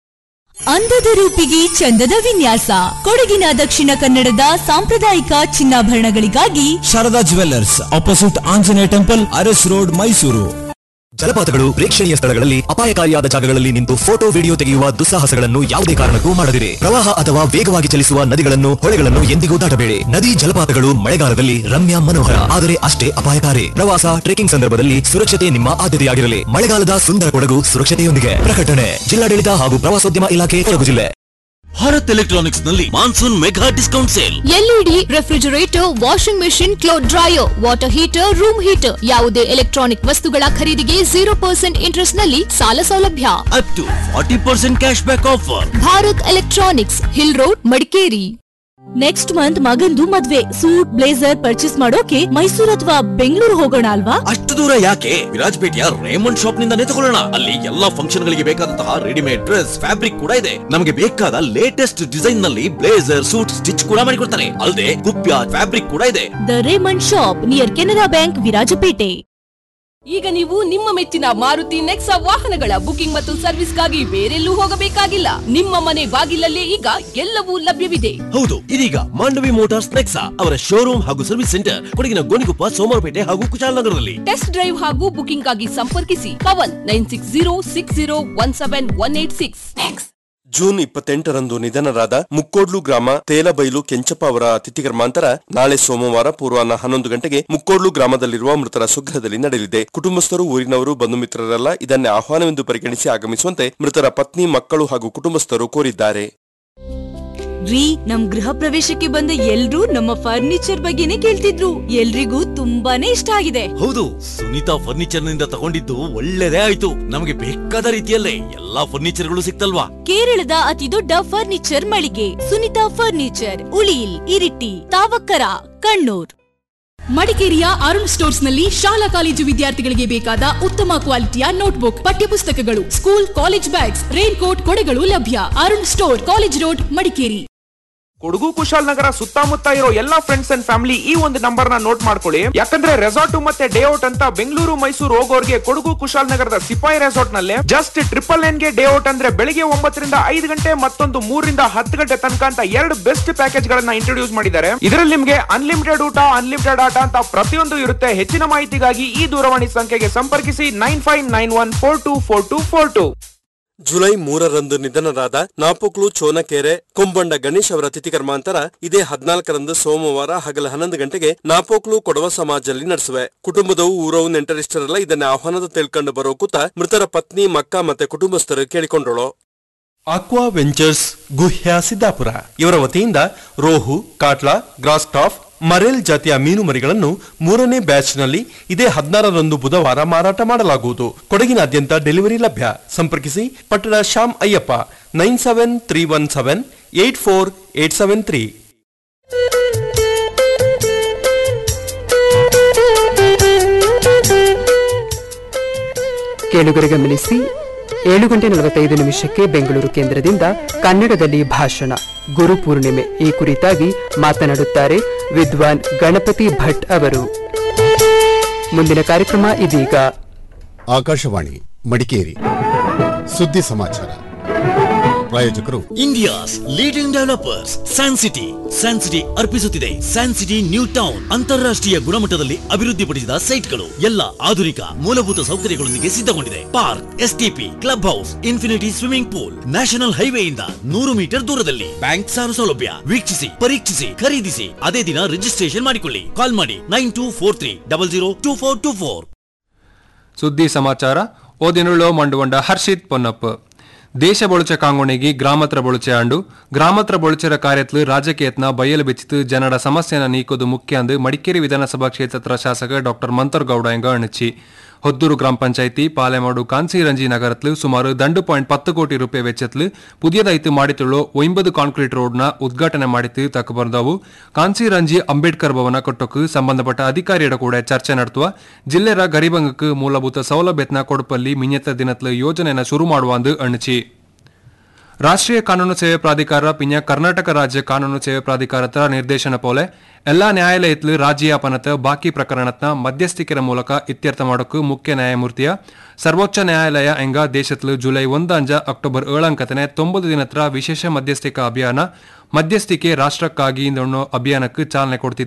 ಅಂದದ ರೂಪಿಗೆ ಚಂದದ ವಿನ್ಯಾಸ ಕೊಡಗಿನ ದಕ್ಷಿಣ ಕನ್ನಡದ ಸಾಂಪ್ರದಾಯಿಕ ಚಿನ್ನಾಭರಣಗಳಿಗಾಗಿ Sharada jewellers opposite Anjaneya temple Aras road Mysuru ಜಲಪಾತಗಳು ಪ್ರೇಕ್ಷಣೀಯ ಸ್ಥಳಗಳಲ್ಲಿ ಅಪಾಯಕಾರಿಯಾದ ಜಾಗಗಳಲ್ಲಿ ನಿಂತು ಫೋಟೋ ವಿಡಿಯೋ ತೆಗೆಯುವ ದುಸ್ಸಾಹಸಗಳನ್ನು ಯಾವುದೇ ಕಾರಣಕ್ಕೂ ಮಾಡದಿರಿ ಪ್ರವಾಹ ಅಥವಾ ವೇಗವಾಗಿ ಚಲಿಸುವ ನದಿಗಳನ್ನು ಹೊಳೆಗಳನ್ನು ಎಂದಿಗೂ ದಾಟಬೇಡಿ ನದಿ ಜಲಪಾತಗಳು ಮಳೆಗಾಲದಲ್ಲಿ ರಮ್ಯ ಮನೋಹರ ಆದರೆ ಅಷ್ಟೇ ಅಪಾಯಕಾರಿ ಪ್ರವಾಸ ಟ್ರೆಕಿಂಗ್ ಸಂದರ್ಭದಲ್ಲಿ ಸುರಕ್ಷತೆ ನಿಮ್ಮ ಆದ್ಯತೆಯಾಗಿರಲಿ ಮಳೆಗಾಲದ ಸುಂದರ ಕೊಡಗು ಸುರಕ್ಷತೆಯೊಂದಿಗೆ ಪ್ರಕಟಣೆ ಜಿಲ್ಲಾಡಳಿತ ಹಾಗೂ ಪ್ರವಾಸೋದ್ಯಮ ಇಲಾಖೆ ಕೊಡಗು ಜಿಲ್ಲೆ ಭಾರತ್ ಎಲೆಕ್ಟ್ರಾನಿಕ್ಸ್ ನಲ್ಲಿ monsoon mega discount sale LED refrigerator washing machine cloth dryer water heater room heater ಯಾವುದೇ ಎಲೆಕ್ಟ್ರಾನಿಕ್ ವಸ್ತುಗಳ ಖರೀದಿಗೆ ಜೀರೋ ಪರ್ಸೆಂಟ್ ಇಂಟ್ರೆಸ್ಟ್ ನಲ್ಲಿ ಸಾಲ ಸೌಲಭ್ಯ up to forty percent cash back offer Bharat electronics hill road Madikeri next month ಮಗಂದು ಮದ್ವೆ suit blazer purchase ಮಾಡೋಕೆ ಮೈಸೂರು ಅಥವಾ ಬೆಂಗಳೂರು ಹೋಗೋಣ ಅಲ್ವಾ ಅಷ್ಟು ದೂರ ಯಾಕೆ ವಿರಾಜಪೇಟೆಯ ರೇಮಂಡ್ ಶಾಪ್ ನಿಂದಾನೇ ತಗೊಳ್ಳೋಣ ಅಲ್ಲಿ ಎಲ್ಲಾ ಫಂಕ್ಷನ್ ಗಳಿಗೆ ಬೇಕಾದಂತಹ ರೆಡಿಮೇಡ್ ಡ್ರೆಸ್ ಫ್ಯಾಬ್ರಿಕ್ ಕೂಡ ಇದೆ ನಮಗೆ ಬೇಕಾದ ಲೇಟೆಸ್ಟ್ ಡಿಸೈನ್ ನಲ್ಲಿ ಬ್ಲೇಸರ್ ಸೂಟ್ ಸ್ಟಿಚ್ ಕೂಡ ಮಾಡಿಕೊಡ್ತಾರೆ ಅಲ್ಲದೆ ಕುಪ್ಯ ಫ್ಯಾಬ್ರಿಕ್ ಕೂಡ ಇದೆ the Raymond shop near Canara bank Virajpet ಈಗ ನೀವು ನಿಮ್ಮ ಮೆಚ್ಚಿನ ಮಾರುತಿ ನೆಕ್ಸಾ ವಾಹನಗಳ ಬುಕಿಂಗ್ ಮತ್ತು ಸರ್ವಿಸ್ಗಾಗಿ ಬೇರೆಲ್ಲೂ ಹೋಗಬೇಕಾಗಿಲ್ಲ ನಿಮ್ಮ ಮನೆ ಬಾಗಿಲಲ್ಲೇ ಈಗ ಎಲ್ಲವೂ ಲಭ್ಯವಿದೆ ಹೌದು ಇದೀಗ ಮಾಂಡವಿ ಮೋಟಾರ್ಸ್ ನೆಕ್ಸಾ ಅವರ ಶೋರೂಮ್ ಹಾಗೂ ಸರ್ವಿಸ್ ಸೆಂಟರ್ ಕೊಡಗಿನ ಗೋಣಿಕೊಪ್ಪ ಸೋಮವಾರಪೇಟೆ ಹಾಗೂ ಕುಶಾಲನಗರದಲ್ಲಿ ಟೆಸ್ಟ್ ಡ್ರೈವ್ ಹಾಗೂ ಬುಕಿಂಗ್ ಆಗಿ ಸಂಪರ್ಕಿಸಿ Pavan nine six zero six zero one seven one eight six June ಇಪ್ಪತ್ತೆಂಟರಂದು ನಿಧನರಾದ ಮುಕ್ಕೋಡ್ಲು ಗ್ರಾಮ ತೇಲಬೈಲು ಕೆಂಚಪ್ಪ ಅವರ ತಿಥಿ ಕರ್ಮಾಂತರ ನಾಳೆ ಸೋಮವಾರ ಪೂರ್ವಾಹ್ನ ಹನ್ನೊಂದು ಗಂಟೆಗೆ ಮುಕ್ಕೋಡ್ಲು ಗ್ರಾಮದಲ್ಲಿರುವ ಮೃತರ ಸ್ವಗೃಹದಲ್ಲಿ ನಡೆಯಲಿದೆ ಕುಟುಂಬಸ್ಥರು ಊರಿನವರು ಬಂಧು ಮಿತ್ರರೆಲ್ಲ ಇದನ್ನೇ ಆಹ್ವಾನವೆಂದು ಪರಿಗಣಿಸಿ ಆಗಮಿಸುವಂತೆ ಮೃತರ ಪತ್ನಿ ಮಕ್ಕಳು ಹಾಗೂ ಕುಟುಂಬಸ್ಥರು ಕೋರಿದ್ದಾರೆ ರೀ ನಮ್ ಗೃಹ ಪ್ರವೇಶಕ್ಕೆ ಬಂದ ಎಲ್ರೂ ನಮ್ಮ ಫರ್ನಿಚರ್ ಬಗ್ಗೆನೇ ಕೇಳ್ತಿದ್ರು ಎಲ್ರಿಗೂ ತುಂಬಾನೇ ಇಷ್ಟ ಆಗಿದೆ ಹೌದು ಸುನೀತಾ ಫರ್ನಿಚರ್ ನಿಂದ ತಗೊಂಡಿದ್ದು ಒಳ್ಳೆದೇ ಆಯ್ತು ನಮಗೆ ಬೇಕಾದ ರೀತಿಯಲ್ಲೇ ಎಲ್ಲಾ ಫರ್ನಿಚರ್ ಗಳು ಸಿಕ್ತಲ್ವಾ ಕೇರಳದ ಅತಿ ದೊಡ್ಡ ಫರ್ನಿಚರ್ ಮಳಿಗೆ ಸುನಿತಾ ಫರ್ನಿಚರ್ ಉಳಿಯಿಲ್ ಇರಿಟಿ ತಾವಕ್ಕರ ಕಣ್ಣೂರ್ ಮಡಿಕೇರಿಯ ಅರುಣ್ ಸ್ಟೋರ್ಸ್ ನಲ್ಲಿ ಶಾಲಾ ಕಾಲೇಜು ವಿದ್ಯಾರ್ಥಿಗಳಿಗೆ ಬೇಕಾದ ಉತ್ತಮ ಕ್ವಾಲಿಟಿಯ ನೋಟ್ಬುಕ್ ಪಠ್ಯಪುಸ್ತಕಗಳು school college bags rain coat ಕೊಡೆಗಳು ಲಭ್ಯ Arun store college road Madikeri Kodagu Kushalnagar ಸುತ್ತಮುತ್ತ ಇರೋ ಎಲ್ಲಾ ಫ್ರೆಂಡ್ಸ್ ಅಂಡ್ ಫ್ಯಾಮಿಲಿ ಈ ಒಂದು ನಂಬರ್ ನ ನೋಟ್ ಮಾಡ್ಕೊಳ್ಳಿ ಯಾಕಂದ್ರೆ ರೆಸಾರ್ಟ್ ಮತ್ತೆ ಡೇ ಔಟ್ ಅಂತ ಬೆಂಗಳೂರು ಮೈಸೂರು ಹೋಗೋರ್ಗೆ ಕೊಡಗು ಕುಶಾಲನಗರದ ಸಿಪಾಯಿ ರೆಸಾರ್ಟ್ ನಲ್ಲಿ ಜಸ್ಟ್ ಟ್ರಿಪಲ್ ನೈನ್ ಗೆ ಡೇ ಔಟ್ ಅಂದ್ರೆ ಬೆಳಿಗ್ಗೆ ಒಂಬತ್ತರಿಂದ ಐದು ಗಂಟೆ ಮತ್ತೊಂದು ಮೂರರಿಂದ ಹತ್ತು ಗಂಟೆ ತನಕ ಅಂತ ಎರಡು ಬೆಸ್ಟ್ ಪ್ಯಾಕೇಜ್ ಗಳನ್ನ ಇಂಟ್ರೊಡ್ಯೂಸ್ ಮಾಡಿದ್ದಾರೆ ಇದರಲ್ಲಿ ನಿಮ್ಗೆ ಅನ್ಲಿಮಿಟೆಡ್ ಊಟ ಅನ್ಲಿಮಿಟೆಡ್ ಆಟ ಅಂತ ಪ್ರತಿಯೊಂದು ಇರುತ್ತೆ ಹೆಚ್ಚಿನ ಮಾಹಿತಿಗಾಗಿ ಈ ದೂರವಾಣಿ ಸಂಖ್ಯೆಗೆ ಸಂಪರ್ಕಿಸಿ nine five nine one four two four two four two July ಮೂರರಂದು ನಿಧನರಾದ ನಾಪುಕ್ಲು ಚೋನಕೆರೆ ಕೊಂಬಂಡ ಗಣೇಶ್ ಅವರ ತಿಥಿ ಕರ್ಮಾಂತರ ಇದೇ ಹದಿನಾಲ್ಕರಂದು ಸೋಮವಾರ ಹಗಲ ಹನ್ನೊಂದು ಗಂಟೆಗೆ ನಾಪೋಕ್ಲು ಕೊಡವ ಸಮಾಜದಲ್ಲಿ ನಡೆಸುವೆ ಕುಟುಂಬದವು ಊರವು ನೆಂಟರಿಷ್ಟರೆಲ್ಲ ಇದನ್ನ ಆಹ್ವಾನದ ತಿಳ್ಕೊಂಡು ಬರೋ ಕೂತ ಮೃತರ ಪತ್ನಿ ಮಕ್ಕ ಮತ್ತೆ ಕುಟುಂಬಸ್ಥರು ಕೇಳಿಕೊಂಡಳು ಅಕ್ವಾ ವೆಂಚರ್ಸ್ ಗುಹ್ಯ ಸಿದ್ದಾಪುರ ಇವರ ವತಿಯಿಂದ ರೋಹು ಕಾಟ್ಲಾ ಗ್ರಾಸ್ ಟಾಫ್ ಮರೇಲ್ ಜಾತಿಯ ಮೀನು ಮರಿಗಳನ್ನು ಮೂರನೇ ಬ್ಯಾಚ್ನಲ್ಲಿ ಇದೇ ಹದಿನಾರರಂದು ಬುಧವಾರ ಮಾರಾಟ ಮಾಡಲಾಗುವುದು ಕೊಡಗಿನಾದ್ಯಂತ ಡೆಲಿವರಿ ಲಭ್ಯ ಸಂಪರ್ಕಿಸಿ ಪಟ್ಟಣ Shyam Ayyappa nine seven three one seven eight four eight seven three ಕೇಳುಗರೆ ಗಮನಿಸಿ ಏಳು ಗಂಟೆ ನಲವತ್ತೈದು ನಿಮಿಷಕ್ಕೆ ಬೆಂಗಳೂರು ಕೇಂದ್ರದಿಂದ ಕನ್ನಡದಲ್ಲಿ ಭಾಷಣ ಗುರು ಪೂರ್ಣಿಮೆ ಈ ಕುರಿತಾಗಿ ಮಾತನಾಡುತ್ತಾರೆ ವಿದ್ವಾನ್ ಗಣಪತಿ ಭಟ್ ಅವರು ಮುಂದಿನ ಕಾರ್ಯಕ್ರಮ ಇದೀಗ ಆಕಾಶವಾಣಿ ಮಡಿಕೇರಿ ಸುದ್ದಿ ಸಮಾಚಾರ ಪ್ರಾಯೋಜಕರು India's leading developers San City San City ಅರ್ಪಿಸುತ್ತಿದೆ ಸ್ಯಾನ್ ಸಿಟಿ ನ್ಯೂ ಟೌನ್ ಅಂತಾರಾಷ್ಟ್ರೀಯ ಗುಣಮಟ್ಟದಲ್ಲಿ ಅಭಿವೃದ್ಧಿಪಡಿಸಿದ ಸೈಟ್ಗಳು ಎಲ್ಲ ಆಧುನಿಕ ಮೂಲಭೂತ ಸೌಕರ್ಯಗಳೊಂದಿಗೆ ಸಿದ್ಧಗೊಂಡಿದೆ park STP club house infinity swimming pool national ಹೈವೇಯಿಂದ ನೂರು ಮೀಟರ್ ದೂರದಲ್ಲಿ ಬ್ಯಾಂಕ್ ಸಾಲ ಸೌಲಭ್ಯ ವೀಕ್ಷಿಸಿ ಪರೀಕ್ಷಿಸಿ ಖರೀದಿಸಿ ಅದೇ ದಿನ ರಿಜಿಸ್ಟ್ರೇಷನ್ ಮಾಡಿಕೊಳ್ಳಿ ಕಾಲ್ ಮಾಡಿ nine two four three double zero two four two four ಸುದ್ದಿ ಸಮಾಚಾರ ಓದಿನುಳ್ಳು ಮಂಡುವಂಡ ಹರ್ಷಿತ್ ಪೊನ್ನಪ್ಪ ದೇಶ ಬೊಳುಚ ಕಾಂಗೋಣಿಗಿ ಗ್ರಾಮತ್ರ ಬೊಳುಚೆ ಆಂಡು ಗ್ರಾಮತ್ರ ಬೊಳುಚರ ಕಾರ್ಯತ್ಲು ರಾಜಕೀಯತ್ನ ಬಯಲು ಬೆಚ್ಚಿತು ಜನರ ಸಮಸ್ಯೆನ ನೀಕೋದು ಮುಖ್ಯ ಅಂದು ಮಡಿಕೇರಿ ವಿಧಾನಸಭಾ ಕ್ಷೇತ್ರ ಶಾಸಕ ಡಾಕ್ಟರ್ ಮಂತರ್ ಗೌಡ ಎಂಗ ಅಣಚಿ ಹೊದ್ದೂರು ಗ್ರಾಮ ಪಂಚಾಯಿತಿ ಪಾಲೆಮಾಡು ಕಾನ್ಸಿರಂಜಿ ನಗರತ್ಲು ಸುಮಾರು ದಂಡು ಪಾಯಿಂಟ್ ಪತ್ತು ಕೋಟಿ ರೂಪಾಯಿ ವೆಚ್ಚತ್ಲು ಪುದಿಯದಾಯ್ತು ಮಾಡಿತುಳ್ಳೋ ಒಂಬದು ಕಾಂಕ್ರೀಟ್ ರೋಡ್ನ ಉದ್ಘಾಟನೆ ಮಾಡಿತು ತಕ್ಕ ಬಂದವು ಕಾನ್ಸಿರಂಜಿ ಅಂಬೇಡ್ಕರ್ ಭವನ ಕಟ್ಟೋಕು ಸಂಬಂಧಪಟ್ಟ ಅಧಿಕಾರಿಯರ ಕೂಡ ಚರ್ಚೆ ನಡೆಸುವ ಜಿಲ್ಲೆರ ಗರಿಬಂಗಕ್ಕೆ ಮೂಲಭೂತ ಸೌಲಭ್ಯತ್ನ ಕೊಡುಪಲ್ಲಿ ಮಿನ್ಯತ್ತ ದಿನತ್ಲು ಯೋಜನೆನ ಶುರು ಮಾಡುವಂದು ಅಣಚಿ ರಾಷ್ಟ್ರೀಯ ಕಾನೂನು ಸೇವೆ ಪ್ರಾಧಿಕಾರ ಪಿನ್ಯ ಕರ್ನಾಟಕ ರಾಜ್ಯ ಕಾನೂನು ಸೇವೆ ಪ್ರಾಧಿಕಾರತ್ರ ನಿರ್ದೇಶನ ಪೋಲೆ ಎಲ್ಲಾ ನ್ಯಾಯಾಲಯತ್ಲು ರಾಜ್ಯಾಪನತ ಬಾಕಿ ಪ್ರಕರಣತ್ನ ಮಧ್ಯಸ್ಥಿಕೆರ ಮೂಲಕ ಇತ್ಯರ್ಥ ಮಾಡೋಕು ಮುಖ್ಯ ನ್ಯಾಯಮೂರ್ತಿಯ ಸರ್ವೋಚ್ಚ ನ್ಯಾಯಾಲಯ ಎಂಗ ದೇಶತ್ಲು ಜುಲೈ ಒಂದು ಅಂಜ ಅಕ್ಟೋಬರ್ ಏಳಂಕತನೆ ತೊಂಬತ್ತು ದಿನತ್ರ ವಿಶೇಷ ಮಧ್ಯಸ್ಥಿಕಾ ಅಭಿಯಾನ ಮಧ್ಯಸ್ಥಿಕೆ ರಾಷ್ಟ್ರಕ್ಕಾಗಿ ಇಂದಣ್ಣು ಅಭಿಯಾನಕ್ಕೆ ಚಾಲನೆ ಕೊಡ್ತಿತ್ತು